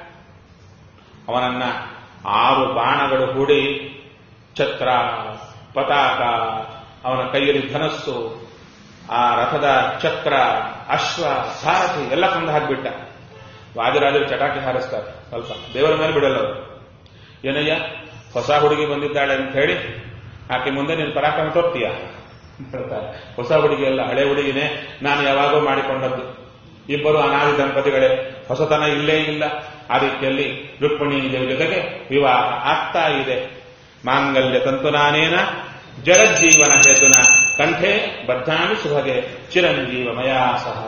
A: ಅವನನ್ನ ಆರು ಬಾಣಗಳು ಹೂಡಿ ಛತ್ರ ಪತಾಕ ಅವನ ಕೈಯಲ್ಲಿ ಧನಸ್ಸು ಆ ರಥದ ಚಕ್ರ ಅಶ್ವ ಸಾರಥಿ ಎಲ್ಲ ಕೊಂದು ಹಾಕಿಬಿಟ್ಟ ವಾದಿರಾಜರು ಚಟಾಕಿ ಹಾರಿಸ್ತಾರೆ ಸ್ವಲ್ಪ ದೇವರ ಮೇಲೆ ಬಿಡಲ್ಲ ಅವರು ಏನಯ್ಯ ಹೊಸ ಹುಡುಗಿ ಬಂದಿದ್ದಾಳೆ ಅಂತ ಹೇಳಿ ಆಕೆ ಮುಂದೆ ನೀನು ಪರಾಕ್ರಮ ತೋರ್ತೀಯ ಹೇಳ್ತಾರೆ ಹೊಸ ಹುಡುಗಿ ಅಲ್ಲ ಹಳೆ ಹುಡುಗಿನೇ ನಾನು ಯಾವಾಗೋ ಮಾಡಿಕೊಂಡದ್ದು ಇಬ್ಬರು ಅನಾದಿ ದಂಪತಿಗಳೇ ಹೊಸತನ ಇಲ್ಲೇ ಇಲ್ಲ ಆ ರೀತಿಯಲ್ಲಿ ರುಕ್ಮಿಣಿ ದೇವಿ ಜೊತೆಗೆ ವಿವಾಹ ಆಗ್ತಾ ಇದೆ ಮಾಂಗಲ್ಯ ತಂತು ನಾನೇನ ಜಗಜ್ಜೀವನ ಹೇತುನ ಕಂಠೆ ಬದ್ಧಾಮಿ ಶುಭಗೆ ಚಿರಂಜೀವ ಮಯಾ ಸಹ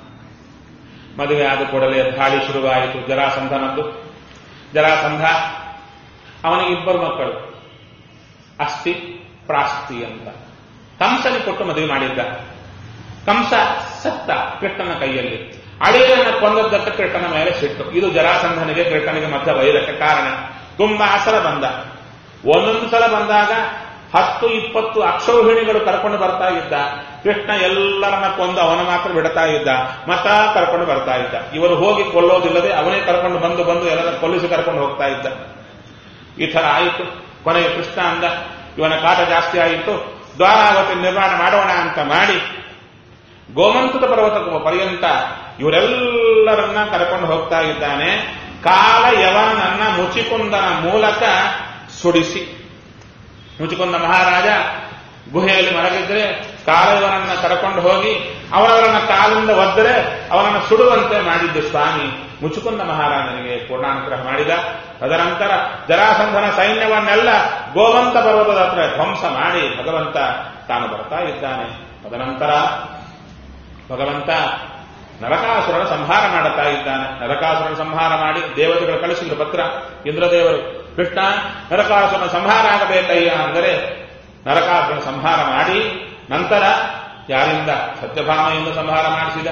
A: ಮದುವೆ ಆದ ಕೂಡಲೇ ದಾಳಿ ಶುರುವಾಯಿತು ಜರಾಸಂಧನದ್ದು ಜರಾಸಂಧ ಅವನಿಗೆ ಇಬ್ಬರು ಮಕ್ಕಳು ಅಸ್ಥಿ ಪ್ರಾಸ್ತಿ ಅಂತ ಕಂಸನಿ ಕೊಟ್ಟು ಮದುವೆ ಮಾಡಿದ್ದ ಕಂಸ ಸತ್ತ ಕೃಷ್ಣನ ಕೈಯಲ್ಲಿ ಅಳಿಯನ್ನ ಕೊಂದದ್ದಕ್ಕೆ ಕೃಷ್ಣನ ಮೇಲೆ ಸಿಟ್ಟು ಇದು ಜರಾಸಂಧನಿಗೆ ಕೃಷ್ಣನಿಗೆ ಮಧ್ಯ ವೈರಕ್ಕೆ ಕಾರಣ ತುಂಬಾ ಸಲ ಬಂದ ಒಂದೊಂದು ಸಲ ಬಂದಾಗ ಹತ್ತು ಇಪ್ಪತ್ತು ಅಕ್ಷೌಹಿಣಿಗಳು ಕರ್ಕೊಂಡು ಬರ್ತಾ ಇದ್ದ ಕೃಷ್ಣ ಎಲ್ಲರನ್ನ ಕೊಂದು ಅವನ ಮಾತ್ರ ಬಿಡ್ತಾ ಇದ್ದ ಮತ ಕರ್ಕೊಂಡು ಬರ್ತಾ ಇದ್ದ ಇವರು ಹೋಗಿ ಕೊಲ್ಲೋದಿಲ್ಲದೆ ಅವನೇ ಕರ್ಕೊಂಡು ಬಂದು ಬಂದು ಎಲ್ಲರ ಕೊಲ್ಲಿಸಿ ಕರ್ಕೊಂಡು ಹೋಗ್ತಾ ಇದ್ದ ಈ ತರ ಆಯಿತು ಕೊನೆಗೆ ಕೃಷ್ಣ ಅಂದ ಇವನ ಕಾಟ ಜಾಸ್ತಿ ಆಯಿತು ದ್ವಾರಾವತಿ ನಿರ್ಮಾಣ ಮಾಡೋಣ ಅಂತ ಮಾಡಿ ಗೋಮಂತದ ಪರ್ವತ ಪರ್ಯಂತ ಇವರೆಲ್ಲರನ್ನ ಕರ್ಕೊಂಡು ಹೋಗ್ತಾ ಇದ್ದಾನೆ ಕಾಲ ಯವನನ್ನ ಮುಚಿಕುಂದನ ಮೂಲಕ ಸುಡಿಸಿ ಮುಚಿಕುಂದ ಮಹಾರಾಜ ಗುಹೆಯಲ್ಲಿ ಮಲಗಿದ್ರೆ ಕಾಲಯವನನ್ನ ಕರ್ಕೊಂಡು ಹೋಗಿ ಅವನವರನ್ನ ಕಾಲಿಂದ ಒದ್ದರೆ ಅವನನ್ನು ಸುಡುವಂತೆ ಮಾಡಿದ್ದು ಸ್ವಾಮಿ ಮುಚುಕುಂದ ಮಹಾರಾಜನಿಗೆ ಪೂರ್ಣಾನುಗ್ರಹ ಮಾಡಿದ ತದನಂತರ ಜರಾಸಂಧನ ಸೈನ್ಯವನ್ನೆಲ್ಲ ಗೋವಂತ ಪರ್ವತದ ಹತ್ರ ಧ್ವಂಸ ಮಾಡಿ ಭಗವಂತ ತಾನು ಬರ್ತಾ ಇದ್ದಾನೆ ತದನಂತರ ಭಗವಂತ ನರಕಾಸುರನ ಸಂಹಾರ ಮಾಡುತ್ತಾ ಇದ್ದಾನೆ ನರಕಾಸುರನ ಸಂಹಾರ ಮಾಡಿ ದೇವತೆಗಳು ಕಳಿಸಿದ್ರು ಪತ್ರ ಇಂದ್ರದೇವರು ಕೃಷ್ಣ ನರಕಾಸುರನ ಸಂಹಾರ ಆಗಬೇಕಯ್ಯ ಅಂದರೆ ನರಕಾಸುರನ ಸಂಹಾರ ಮಾಡಿ ನಂತರ ಯಾರಿಂದ ಸತ್ಯಭಾಮೆಯಿಂದ ಸಂಹಾರ ಮಾಡಿಸಿದ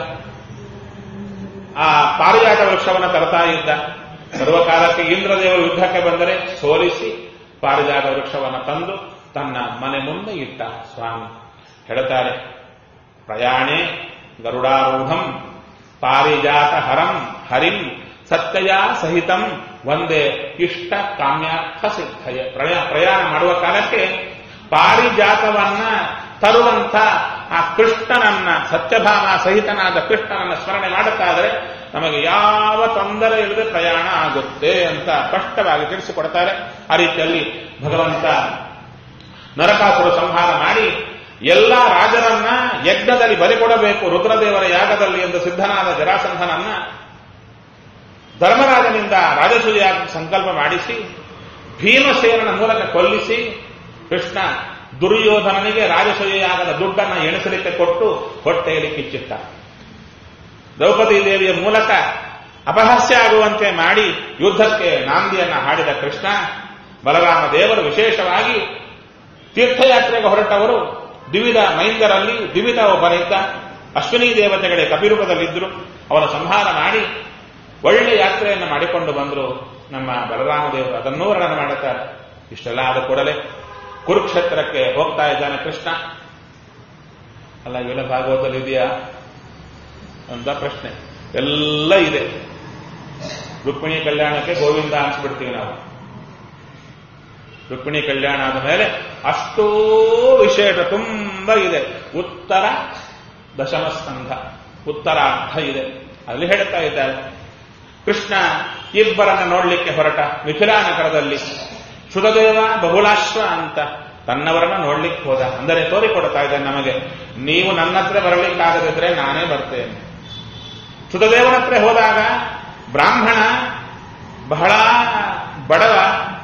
A: ಆ ಪಾರಿಜಾತ ವೃಕ್ಷವನ್ನು ತರ್ತಾ ಇದ್ದ ಸರ್ವಕಾಲಕ್ಕೆ ಇಂದ್ರದೇವರು ಯುದ್ಧಕ್ಕೆ ಬಂದರೆ ಸೋಲಿಸಿ ಪಾರಿಜಾತ ವೃಕ್ಷವನ್ನು ತಂದು ತನ್ನ ಮನೆ ಮುಂದೆ ಇಟ್ಟ ಸ್ವಾಮಿ ಹೇಳ್ತಾರೆ ಪ್ರಯಾಣೆ ಗರುಡಾರೂಢಂ ಪಾರಿಜಾತ ಹರಂ ಹರಿಂ ಸತ್ಯಯ ಸಹಿತಂ ಒಂದೇ ಇಷ್ಟ ಕಾಮ್ಯಾರ್ಥ ಸಿದ್ಧಯ ಪ್ರಯಾಣ ಪ್ರಯಾಣ ಮಾಡುವ ಕಾಲಕ್ಕೆ ಪಾರಿಜಾತವನ್ನ ತರುವಂತ ಆ ಕೃಷ್ಣನನ್ನ ಸತ್ಯಭಾಮ ಸಹಿತನಾದ ಕೃಷ್ಣನನ್ನ ಸ್ಮರಣೆ ಮಾಡುತ್ತಾದರೆ ನಮಗೆ ಯಾವ ತೊಂದರೆ ಇಲ್ಲದೆ ಪ್ರಯಾಣ ಆಗುತ್ತೆ ಅಂತ ಸ್ಪಷ್ಟವಾಗಿ ತಿಳಿಸಿಕೊಡ್ತಾರೆ ಆ ರೀತಿಯಲ್ಲಿ ಭಗವಂತ ನರಕಾಸುರ ಸಂಹಾರ ಮಾಡಿ ಎಲ್ಲ ರಾಜರನ್ನ ಯಜ್ಞದಲ್ಲಿ ಬಲಿ ಕೊಡಬೇಕು ರುದ್ರದೇವರ ಯಾಗದಲ್ಲಿ ಎಂದು ಸಿದ್ಧನಾದ ಜರಾಸಂಧನನ್ನ ಧರ್ಮರಾಜನಿಂದ ರಾಜಸೂಯ ಸಂಕಲ್ಪ ಮಾಡಿಸಿ ಭೀಮಸೇನನ ಮೂಲಕ ಕೊಲ್ಲಿಸಿ ಕೃಷ್ಣ ದುರ್ಯೋಧನನಿಗೆ ರಾಜಸೂಯಾಗದ ದುಡ್ಡನ್ನು ಎಣಿಸಲಿಕ್ಕೆ ಕೊಟ್ಟು ಹೊಟ್ಟೆಯಲ್ಲಿ ಕಿಚ್ಚಿಟ್ಟ ದ್ರೌಪದಿ ದೇವಿಯ ಮೂಲಕ ಅಪಹಾಸ್ಯ ಆಗುವಂತೆ ಮಾಡಿ ಯುದ್ಧಕ್ಕೆ ನಾಂದಿಯನ್ನ ಹಾಡಿದ ಕೃಷ್ಣ ಬಲರಾಮ ದೇವರು ವಿಶೇಷವಾಗಿ ತೀರ್ಥಯಾತ್ರೆಗೆ ಹೊರಟವರು ದ್ವಿವಿಧ ಮೈಂದರಲ್ಲಿ ದ್ವಿವಿಧ ಒಬ್ಬನಿದ್ದ ಅಶ್ವಿನಿ ದೇವತೆಗಳೇ ಕಪಿರೂಪದಲ್ಲಿದ್ದರು ಅವರ ಸಂಹಾರ ಮಾಡಿ ಒಳ್ಳೆ ಯಾತ್ರೆಯನ್ನು ಮಾಡಿಕೊಂಡು ಬಂದರು ನಮ್ಮ ಬಲರಾಮದೇವರು ಅದನ್ನೂ ವರ್ಣನೆ ಮಾಡುತ್ತಾರೆ ಇಷ್ಟೆಲ್ಲ ಆದ ಕೂಡಲೇ ಕುರುಕ್ಷೇತ್ರಕ್ಕೆ ಹೋಗ್ತಾ ಇದ್ದಾನೆ ಕೃಷ್ಣ ಅಲ್ಲ ಇವೆಲ್ಲ ಭಾಗವತದಲ್ಲಿ ಇದೆಯಾ ಅಂತ ಪ್ರಶ್ನೆ ಎಲ್ಲ ಇದೆ ರುಕ್ಮಿಣಿ ಕಲ್ಯಾಣಕ್ಕೆ ಗೋವಿಂದ ಅನ್ಸ್ಬಿಡ್ತೀವಿ ನಾವು ರುಕ್ಮಿಣಿ ಕಲ್ಯಾಣ ಆದ ಮೇಲೆ ಅಷ್ಟೋ ವಿಶೇಷ ತುಂಬ ಇದೆ ಉತ್ತರ ದಶಮಸ್ಕಂಧ ಉತ್ತರಾರ್ಧ ಇದೆ ಅಲ್ಲಿ ಹೇಳ್ತಾ ಇದ್ದಾರೆ ಕೃಷ್ಣ ಇಬ್ಬರನ್ನ ನೋಡ್ಲಿಕ್ಕೆ ಹೊರಟ ಮಿಥಿಲಾ ನಗರದಲ್ಲಿ ಸುಧದೇವ ಬಹುಲಾಶ್ವ ಅಂತ ತನ್ನವರನ್ನ ನೋಡ್ಲಿಕ್ಕೆ ಹೋದ ಅಂದರೆ ತೋರಿಕೊಡ್ತಾ ಇದ್ದಾನೆ ನಮಗೆ ನೀವು ನನ್ನ ಹತ್ರ ಬರಲಿಕ್ಕಾಗದಿದ್ರೆ ನಾನೇ ಬರ್ತೇನೆ ಸುಧದೇವನ ಹತ್ರ ಹೋದಾಗ ಬ್ರಾಹ್ಮಣ ಬಹಳ ಬಡವ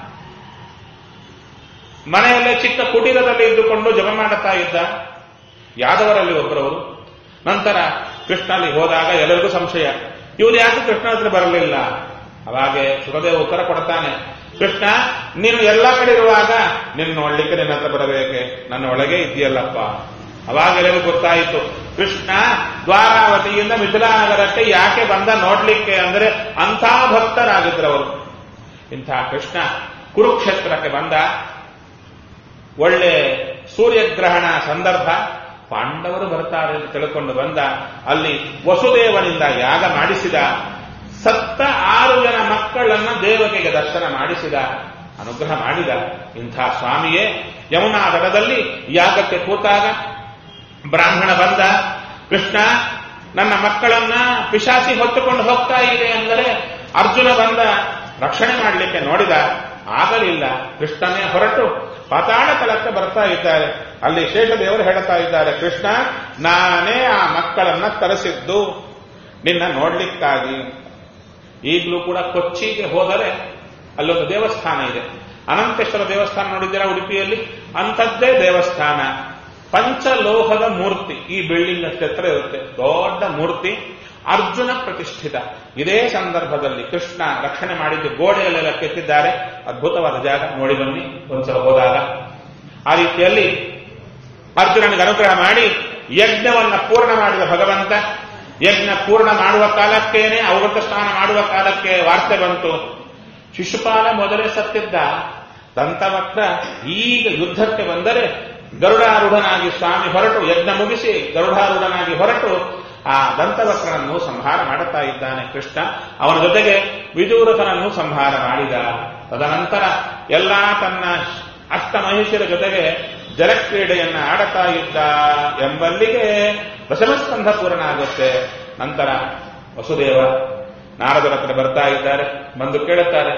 A: ಮನೆಯಲ್ಲೇ ಚಿಕ್ಕ ಕುಟೀರದಲ್ಲಿ ಇದ್ದುಕೊಂಡು ಜಪ ಮಾಡುತ್ತಾ ಇದ್ದ ಯಾದವರಲ್ಲಿ ಒಬ್ಬರವರು ನಂತರ ಕೃಷ್ಣ ಅಲ್ಲಿ ಹೋದಾಗ ಎಲ್ಲರಿಗೂ ಸಂಶಯ ಇವರು ಯಾಕೆ ಕೃಷ್ಣ ಹತ್ರ ಬರಲಿಲ್ಲ ಅವಾಗೆ ಸುಖದೇವ ಉತ್ತರ ಕೊಡ್ತಾನೆ ಕೃಷ್ಣ ನೀನು ಎಲ್ಲ ಕಡೆ ಇರುವಾಗ ನಿನ್ನ ನೋಡ್ಲಿಕ್ಕೆ ನಿನ್ನ ಹತ್ರ ಬರಬೇಕೆ ನನ್ನ ಒಳಗೆ ಇದೆಯಲ್ಲಪ್ಪ ಅವಾಗ ಎಲ್ಲರಿಗೂ ಗೊತ್ತಾಯಿತು ಕೃಷ್ಣ ದ್ವಾರಾವತಿಯಿಂದ ಮಿಥಿಲಾನಗರಕ್ಕೆ ಯಾಕೆ ಬಂದ ನೋಡ್ಲಿಕ್ಕೆ ಅಂದರೆ ಅಂಥ ಭಕ್ತರಾಗಿದ್ರವರು ಇಂಥ ಕೃಷ್ಣ ಕುರುಕ್ಷೇತ್ರಕ್ಕೆ ಬಂದ ಒಳ್ಳೆ ಸೂರ್ಯಗ್ರಹಣ ಸಂದರ್ಭ ಪಾಂಡವರು ಬರ್ತಾರೆ ಎಂದು ತಿಳ್ಕೊಂಡು ಬಂದ ಅಲ್ಲಿ ವಸುದೇವನಿಂದ ಯಾಗ ಮಾಡಿಸಿದ ಸತ್ತ ಆರು ಜನ ಮಕ್ಕಳನ್ನ ದೇವತೆಗೆ ದರ್ಶನ ಮಾಡಿಸಿದ ಅನುಗ್ರಹ ಮಾಡಿದ ಇಂಥ ಸ್ವಾಮಿಯೇ ಯಮುನಾ ದಡದಲ್ಲಿ ಯಾಗಕ್ಕೆ ಕೂತಾಗ ಬ್ರಾಹ್ಮಣ ಬಂದ ಕೃಷ್ಣ ನನ್ನ ಮಕ್ಕಳನ್ನ ಪಿಶಾಚಿ ಹೊತ್ತುಕೊಂಡು ಹೋಗ್ತಾ ಇದೆ ಅಂದರೆ ಅರ್ಜುನ ಬಂದ ರಕ್ಷಣೆ ಮಾಡಲಿಕ್ಕೆ ನೋಡಿದ ಆಗಲಿಲ್ಲ ಕೃಷ್ಣನೇ ಹೊರಟು ಪಾತಾಳ ತಲಕ್ಕೆ ಬರ್ತಾ ಇದ್ದಾರೆ ಅಲ್ಲಿ ಶೇಷದೇವರು ಹೇಳ್ತಾ ಇದ್ದಾರೆ ಕೃಷ್ಣ ನಾನೇ ಆ ಮಕ್ಕಳನ್ನ ತರಿಸಿದ್ದು ನಿನ್ನ ನೋಡ್ಲಿಕ್ಕಾಗಿ ಈಗಲೂ ಕೂಡ ಕೊಚ್ಚಿಗೆ ಹೋದರೆ ಅಲ್ಲೊಂದು ದೇವಸ್ಥಾನ ಇದೆ ಅನಂತೇಶ್ವರ ದೇವಸ್ಥಾನ ನೋಡಿದ್ದೀರಾ ಉಡುಪಿಯಲ್ಲಿ ಅಂಥದ್ದೇ ದೇವಸ್ಥಾನ ಪಂಚಲೋಹದ ಮೂರ್ತಿ ಈ ಬಿಲ್ಡಿಂಗ್ ಅಷ್ಟು ಎತ್ತರ ಇರುತ್ತೆ ದೊಡ್ಡ ಮೂರ್ತಿ ಅರ್ಜುನ ಪ್ರತಿಷ್ಠಿತ ಇದೇ ಸಂದರ್ಭದಲ್ಲಿ ಕೃಷ್ಣ ರಕ್ಷಣೆ ಮಾಡಿದ್ದು ಗೋಡೆಯಲ್ಲೆಲ್ಲ ಕೆತ್ತಿದ್ದಾರೆ ಅದ್ಭುತವಾದ ಜಾಗ ನೋಡಿ ಬನ್ನಿ ಒಂದ್ಸಲ ಹೋದಾಗ ಆ ರೀತಿಯಲ್ಲಿ ಅರ್ಜುನನಿಗೆ ಅನುಗ್ರಹ ಮಾಡಿ ಯಜ್ಞವನ್ನ ಪೂರ್ಣ ಮಾಡಿದ ಭಗವಂತ ಯಜ್ಞ ಪೂರ್ಣ ಮಾಡುವ ಕಾಲಕ್ಕೇನೆ ಅವೃತ ಸ್ನಾನ ಮಾಡುವ ಕಾಲಕ್ಕೆ ವಾರ್ತೆ ಬಂತು ಶಿಶುಪಾಲ ಮೊದಲೇ ಸತ್ತಿದ್ದ ದಂತವಕ್ರ ಈಗ ಯುದ್ಧಕ್ಕೆ ಬಂದರೆ ಗರುಡಾರೂಢನಾಗಿ ಸ್ವಾಮಿ ಹೊರಟು ಯಜ್ಞ ಮುಗಿಸಿ ಗರುಡಾರೂಢನಾಗಿ ಹೊರಟು ಆ ದಂತವಕ್ರನನ್ನು ಸಂಹಾರ ಮಾಡುತ್ತಾ ಇದ್ದಾನೆ ಕೃಷ್ಣ ಅವನ ಜೊತೆಗೆ ವಿದೂರತನನ್ನು ಸಂಹಾರ ಮಾಡಿದ ತದನಂತರ ಎಲ್ಲಾ ತನ್ನ ಅಷ್ಟ ಮಹಿಷರ ಜೊತೆಗೆ ಜಲಕ್ರೀಡೆಯನ್ನ ಆಡುತ್ತಾ ಇದ್ದ ಎಂಬಲ್ಲಿಗೆ ದಶಮಸ್ಕಂಧ ಪೂರ್ಣ ಆಗುತ್ತೆ ನಂತರ ವಸುದೇವ ನಾರದರ ಹತ್ರ ಬರ್ತಾ ಇದ್ದಾರೆ ಬಂದು ಕೇಳುತ್ತಾರೆ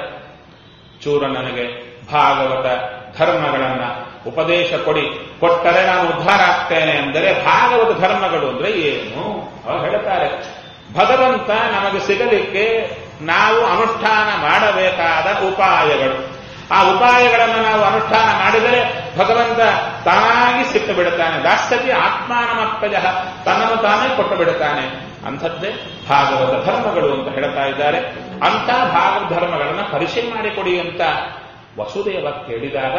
A: ಚೂರ ನನಗೆ ಭಾಗವತ ಧರ್ಮಗಳನ್ನ ಉಪದೇಶ ಕೊಡಿ ಕೊಟ್ಟರೆ ನಾನು ಉದ್ಧಾರ ಆಗ್ತೇನೆ ಅಂದರೆ ಭಾಗವತ ಧರ್ಮಗಳು ಅಂದ್ರೆ ಏನು ಅವರು ಹೇಳ್ತಾರೆ ಭಗವಂತ ನಮಗೆ ಸಿಗಲಿಕ್ಕೆ ನಾವು ಅನುಷ್ಠಾನ ಮಾಡಬೇಕಾದ ಉಪಾಯಗಳು ಆ ಉಪಾಯಗಳನ್ನು ನಾವು ಅನುಷ್ಠಾನ ಮಾಡಿದರೆ ಭಗವಂತ ತಾನಾಗಿ ಸಿಕ್ಕು ಬಿಡುತ್ತಾನೆ ದಾಸ್ಯತಿ ಆತ್ಮಾನಮಪ್ಪಜ ತನ್ನನ್ನು ತಾನೇ ಕೊಟ್ಟು ಬಿಡುತ್ತಾನೆ ಅಂಥದ್ದೇ ಭಾಗವತ ಧರ್ಮಗಳು ಅಂತ ಹೇಳ್ತಾ ಇದ್ದಾರೆ ಅಂಥ ಭಾಗವತ ಧರ್ಮಗಳನ್ನು ಪರಿಚಯ ಮಾಡಿಕೊಡಿ ಅಂತ ವಸುದೇವ ಕೇಳಿದಾಗ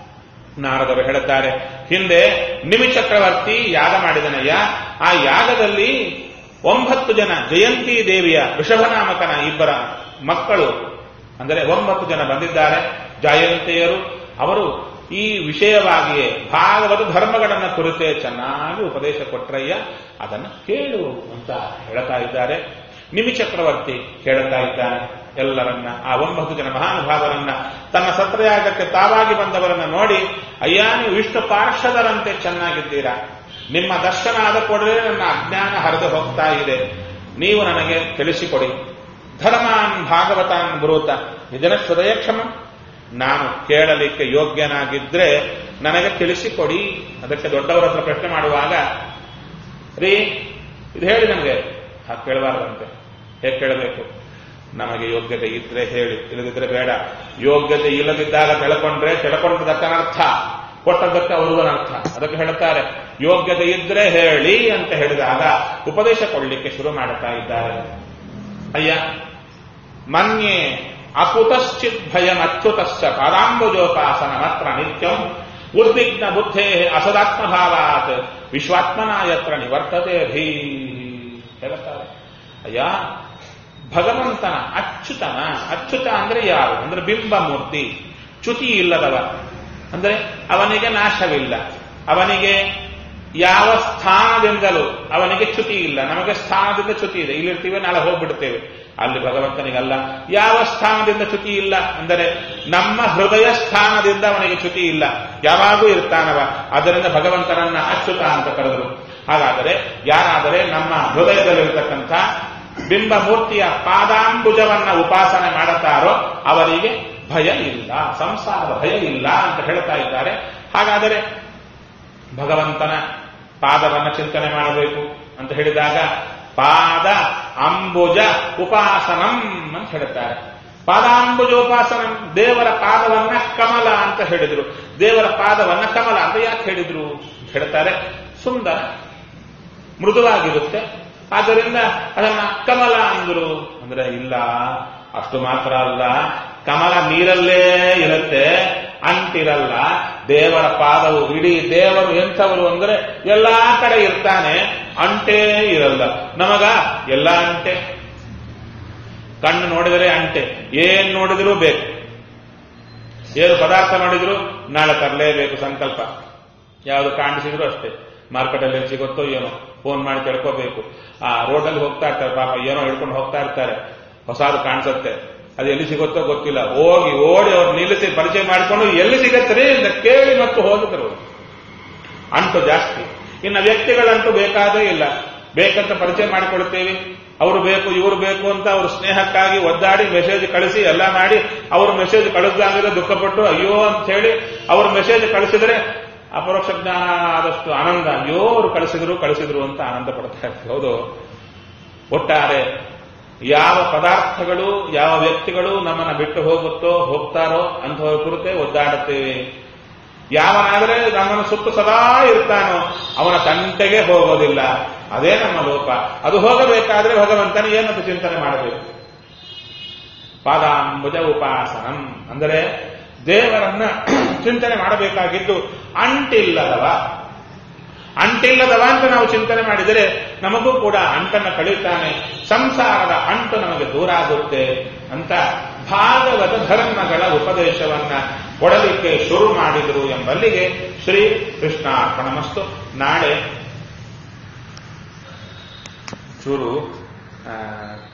A: ನಾರದರು ಹೇಳುತ್ತಾರೆ ಹಿಂದೆ ನಿಮಿ ಚಕ್ರವರ್ತಿ ಯಾಗ ಮಾಡಿದನಯ್ಯ ಆ ಯಾಗದಲ್ಲಿ ಒಂಬತ್ತು ಜನ ಜಯಂತಿ ದೇವಿಯ ವೃಷಭನಾಮಕನ ಇಬ್ಬರ ಮಕ್ಕಳು ಅಂದರೆ ಒಂಬತ್ತು ಜನ ಬಂದಿದ್ದಾರೆ ಜಯಂತಿಯರು ಅವರು ಈ ವಿಷಯವಾಗಿಯೇ ಭಾಗವತ ಧರ್ಮಗಳನ್ನ ಕುರಿತೇ ಚೆನ್ನಾಗಿ ಉಪದೇಶ ಕೊಟ್ರಯ್ಯ ಅದನ್ನು ಕೇಳು ಅಂತ ಹೇಳ್ತಾ ಇದ್ದಾರೆ ನಿಮಿ ಚಕ್ರವರ್ತಿ ಕೇಳುತ್ತಾ ಇದ್ದಾನೆ ಎಲ್ಲರನ್ನ ಆ ಒಂಬತ್ತು ಜನ ಮಹಾನುಭಾವರನ್ನ ತನ್ನ ಸತ್ರಯಾಗಕ್ಕೆ ತಾವಾಗಿ ಬಂದವರನ್ನ ನೋಡಿ ಅಯ್ಯ ನೀವು ವಿಷ್ಣು ಪಾರ್ಷದರಂತೆ ಚೆನ್ನಾಗಿದ್ದೀರಾ ನಿಮ್ಮ ದರ್ಶನ ಆದ ಕೂಡಲೇ ನನ್ನ ಅಜ್ಞಾನ ಹರಿದು ಹೋಗ್ತಾ ಇದೆ ನೀವು ನನಗೆ ತಿಳಿಸಿಕೊಡಿ ಧರ್ಮಾನ್ ಭಾಗವತಾನ್ ಬ್ರೂತ ಇದನ್ನ ಹೃದಯ ಕ್ಷಮ ನಾನು ಕೇಳಲಿಕ್ಕೆ ಯೋಗ್ಯನಾಗಿದ್ರೆ ನನಗೆ ತಿಳಿಸಿಕೊಡಿ ಅದಕ್ಕೆ ದೊಡ್ಡವರ ಹತ್ರ ಪ್ರಶ್ನೆ ಮಾಡುವಾಗ ರೀ ಇದು ಹೇಳಿ ನನಗೆ ಹಾಗೆ ಕೇಳಬಾರ್ದಂತೆ ಹೇಗೆ ಕೇಳಬೇಕು ನಮಗೆ ಯೋಗ್ಯತೆ ಇದ್ರೆ ಹೇಳಿ ಇಲ್ಲದಿದ್ರೆ ಬೇಡ ಯೋಗ್ಯತೆ ಇಲ್ಲದಿದ್ದಾಗ ತಿಳ್ಕೊಂಡ್ರೆ ತಿಳ್ಕೊಂಡದಕ್ಕನರ್ಥ ಕೊಟ್ಟದಕ್ಕೆ ಅವ್ರಿಗನರ್ಥ ಅದಕ್ಕೆ ಹೇಳ್ತಾರೆ ಯೋಗ್ಯತೆ ಇದ್ರೆ ಹೇಳಿ ಅಂತ ಹೇಳಿದಾಗ ಉಪದೇಶ ಕೊಡಲಿಕ್ಕೆ ಶುರು ಮಾಡುತ್ತಾ ಇದ್ದಾರೆ ಅಯ್ಯ ಮನ್ಯೆ ಅಕುತಶ್ಚಿತ್ ಭಯಂ ಅಚ್ಯುತಶ್ಚ ಪಾದಾಂಬುಜೋಪಾಸನ ಮಾತ್ರ ನಿತ್ಯಂ ಉದ್ವಿಗ್ನ ಬುದ್ಧೇ ಅಸದಾತ್ಮಭಾವಾತ್ ವಿಶ್ವಾತ್ಮನ ಯತ್ರ ನಿವರ್ತತೆ ಭೀ ಹೇಳ್ತಾರೆ ಅಯ್ಯ ಭಗವಂತನ ಅಚ್ಯುತನ ಅಚ್ಯುತ ಅಂದ್ರೆ ಯಾರು ಅಂದ್ರೆ ಬಿಂಬ ಮೂರ್ತಿ ಚ್ಯುತಿ ಇಲ್ಲದವ ಅಂದ್ರೆ ಅವನಿಗೆ ನಾಶವಿಲ್ಲ ಅವನಿಗೆ ಯಾವ ಸ್ಥಾನದಿಂದಲೂ ಅವನಿಗೆ ಚ್ಯುತಿ ಇಲ್ಲ ನಮಗೆ ಸ್ಥಾನದಿಂದ ಚ್ಯುತಿ ಇದೆ ಇಲ್ಲಿರ್ತೀವಿ ನಾಳೆ ಹೋಗ್ಬಿಡ್ತೇವೆ ಅಲ್ಲಿ ಭಗವಂತನಿಗಲ್ಲ ಯಾವ ಸ್ಥಾನದಿಂದ ಚ್ಯುತಿ ಇಲ್ಲ ಅಂದರೆ ನಮ್ಮ ಹೃದಯ ಸ್ಥಾನದಿಂದ ಅವನಿಗೆ ಚ್ಯುತಿ ಇಲ್ಲ ಯಾವಾಗೂ ಇರ್ತಾನವ ಅದರಿಂದ ಭಗವಂತನನ್ನ ಅಚ್ಯುತ ಅಂತ ಕರೆದರು ಹಾಗಾದರೆ ಯಾರಾದರೆ ನಮ್ಮ ಹೃದಯದಲ್ಲಿರ್ತಕ್ಕಂಥ ಬಿಂಬ ಮೂರ್ತಿಯ ಪಾದಾಂಬುಜವನ್ನ ಉಪಾಸನೆ ಮಾಡುತ್ತಾರೋ ಅವರಿಗೆ ಭಯ ಇಲ್ಲ ಸಂಸಾರದ ಭಯ ಇಲ್ಲ ಅಂತ ಹೇಳ್ತಾ ಇದ್ದಾರೆ ಹಾಗಾದರೆ ಭಗವಂತನ ಪಾದವನ್ನ ಚಿಂತನೆ ಮಾಡಬೇಕು ಅಂತ ಹೇಳಿದಾಗ ಪಾದ ಅಂಬುಜ ಉಪಾಸನಂ ಅಂತ ಹೇಳ್ತಾರೆ ಪಾದಾಂಬುಜ ಉಪಾಸನಂ ದೇವರ ಪಾದವನ್ನ ಕಮಲ ಅಂತ ಹೇಳಿದ್ರು ದೇವರ ಪಾದವನ್ನ ಕಮಲ ಅಂತ ಯಾಕೆ ಹೇಳಿದ್ರು ಅಂತ ಹೇಳ್ತಾರೆ ಸುಂದರ ಮೃದುವಾಗಿರುತ್ತೆ ಆದ್ದರಿಂದ ಅದನ್ನ ಕಮಲ ಅಂದ್ರು ಅಂದ್ರೆ ಇಲ್ಲ ಅಷ್ಟು ಮಾತ್ರ ಅಲ್ಲ ಕಮಲ ನೀರಲ್ಲೇ ಇರುತ್ತೆ ಅಂಟಿರಲ್ಲ ದೇವರ ಪಾದವು ಇಡೀ ದೇವರು ಎಂಥವರು ಅಂದ್ರೆ ಎಲ್ಲಾ ಕಡೆ ಇರ್ತಾನೆ ಅಂಟೇ ಇರಲ್ಲ ನಮಗ ಎಲ್ಲ ಅಂಟೆ ಕಣ್ಣು ನೋಡಿದರೆ ಅಂಟೆ ಏನ್ ನೋಡಿದ್ರೂ ಬೇಕು ಏನು ಪದಾರ್ಥ ನೋಡಿದ್ರು ನಾಳೆ ತರಲೇಬೇಕು ಸಂಕಲ್ಪ ಯಾವುದು ಕಾಣಿಸಿದ್ರು ಅಷ್ಟೇ ಮಾರ್ಕೆಟಲ್ಲಿ ಎಲ್ಲಿ ಸಿಗುತ್ತೋ ಏನೋ ಫೋನ್ ಮಾಡಿ ತಿಳ್ಕೋಬೇಕು ಆ ರೋಡಲ್ಲಿ ಹೋಗ್ತಾ ಇರ್ತಾರೆ ಪಾಪ ಏನೋ ಹಿಡ್ಕೊಂಡು ಹೋಗ್ತಾ ಇರ್ತಾರೆ ಹೊಸದು ಕಾಣಿಸುತ್ತೆ ಅದು ಎಲ್ಲಿ ಸಿಗುತ್ತೋ ಗೊತ್ತಿಲ್ಲ ಹೋಗಿ ಓಡಿ ಅವ್ರು ನಿಲ್ಲಿಸಿ ಪರಿಚಯ ಮಾಡಿಕೊಂಡು ಎಲ್ಲಿ ಸಿಗತ್ತೆ ಅಂತ ಕೇಳಿ ಮತ್ತು ಹೋಗಿದ್ರು ಅಂಟು ಜಾಸ್ತಿ ಇನ್ನು ವ್ಯಕ್ತಿಗಳಂತೂ ಬೇಕಾದೇ ಇಲ್ಲ ಬೇಕಂತ ಪರಿಚಯ ಮಾಡಿಕೊಡ್ತೇವೆ ಅವರು ಬೇಕು ಇವರು ಬೇಕು ಅಂತ ಅವ್ರ ಸ್ನೇಹಕ್ಕಾಗಿ ಒದ್ದಾಡಿ ಮೆಸೇಜ್ ಕಳಿಸಿ ಎಲ್ಲ ಮಾಡಿ ಅವ್ರ ಮೆಸೇಜ್ ಕಳಿಸ್ದಾಗಿದ್ರೆ ದುಃಖಪಟ್ಟು ಅಯ್ಯೋ ಅಂತ ಹೇಳಿ ಅವ್ರ ಮೆಸೇಜ್ ಕಳಿಸಿದ್ರೆ ಅಪರೋಕ್ಷ ಜ್ಞಾನ ಆದಷ್ಟು ಆನಂದ ಅಯ್ಯೋ ಅವರು ಕಳಿಸಿದ್ರು ಕಳಿಸಿದ್ರು ಅಂತ ಆನಂದ ಪಡ್ತಾ ಇರ್ತೀವಿ ಹೌದು ಒಟ್ಟಾರೆ ಯಾವ ಪದಾರ್ಥಗಳು ಯಾವ ವ್ಯಕ್ತಿಗಳು ನಮ್ಮನ್ನ ಬಿಟ್ಟು ಹೋಗುತ್ತೋ ಹೋಗ್ತಾರೋ ಅಂಥವ್ರ ಕುರಿತೇ ಒದ್ದಾಡುತ್ತೇವೆ ಯಾವನಾದರೆ ನಮ್ಮನ್ನು ಸುತ್ತು ಸದಾ ಇರ್ತಾನೋ ಅವನ ತಂಟೆಗೆ ಹೋಗೋದಿಲ್ಲ ಅದೇ ನಮ್ಮ ಲೋಪ ಅದು ಹೋಗಬೇಕಾದ್ರೆ ಭಗವಂತನ ಏನಂತ ಚಿಂತನೆ ಮಾಡಬೇಕು ಪಾದಾಂಬುಜ ಉಪಾಸನಂ ಅಂದರೆ ದೇವರನ್ನ ಚಿಂತನೆ ಮಾಡಬೇಕಾಗಿದ್ದು ಅಂಟಿಲ್ಲದವ ಅಂಟಿಲ್ಲದವ ಅಂತ ನಾವು ಚಿಂತನೆ ಮಾಡಿದರೆ ನಮಗೂ ಕೂಡ ಅಂಟನ್ನು ಕಳೀತಾನೆ ಸಂಸಾರದ ಅಂಟು ನಮಗೆ ದೂರ ಆಗುತ್ತೆ ಅಂತ ಭಾಗವತ ಧರ್ಮಗಳ ಉಪದೇಶವನ್ನ ಕೊಡಲಿಕ್ಕೆ ಶುರು ಮಾಡಿದರು ಎಂಬಲ್ಲಿಗೆ ಶ್ರೀ ಕೃಷ್ಣಾರ್ಪಣಮಸ್ತು ನಾಳೆ ಚೂರು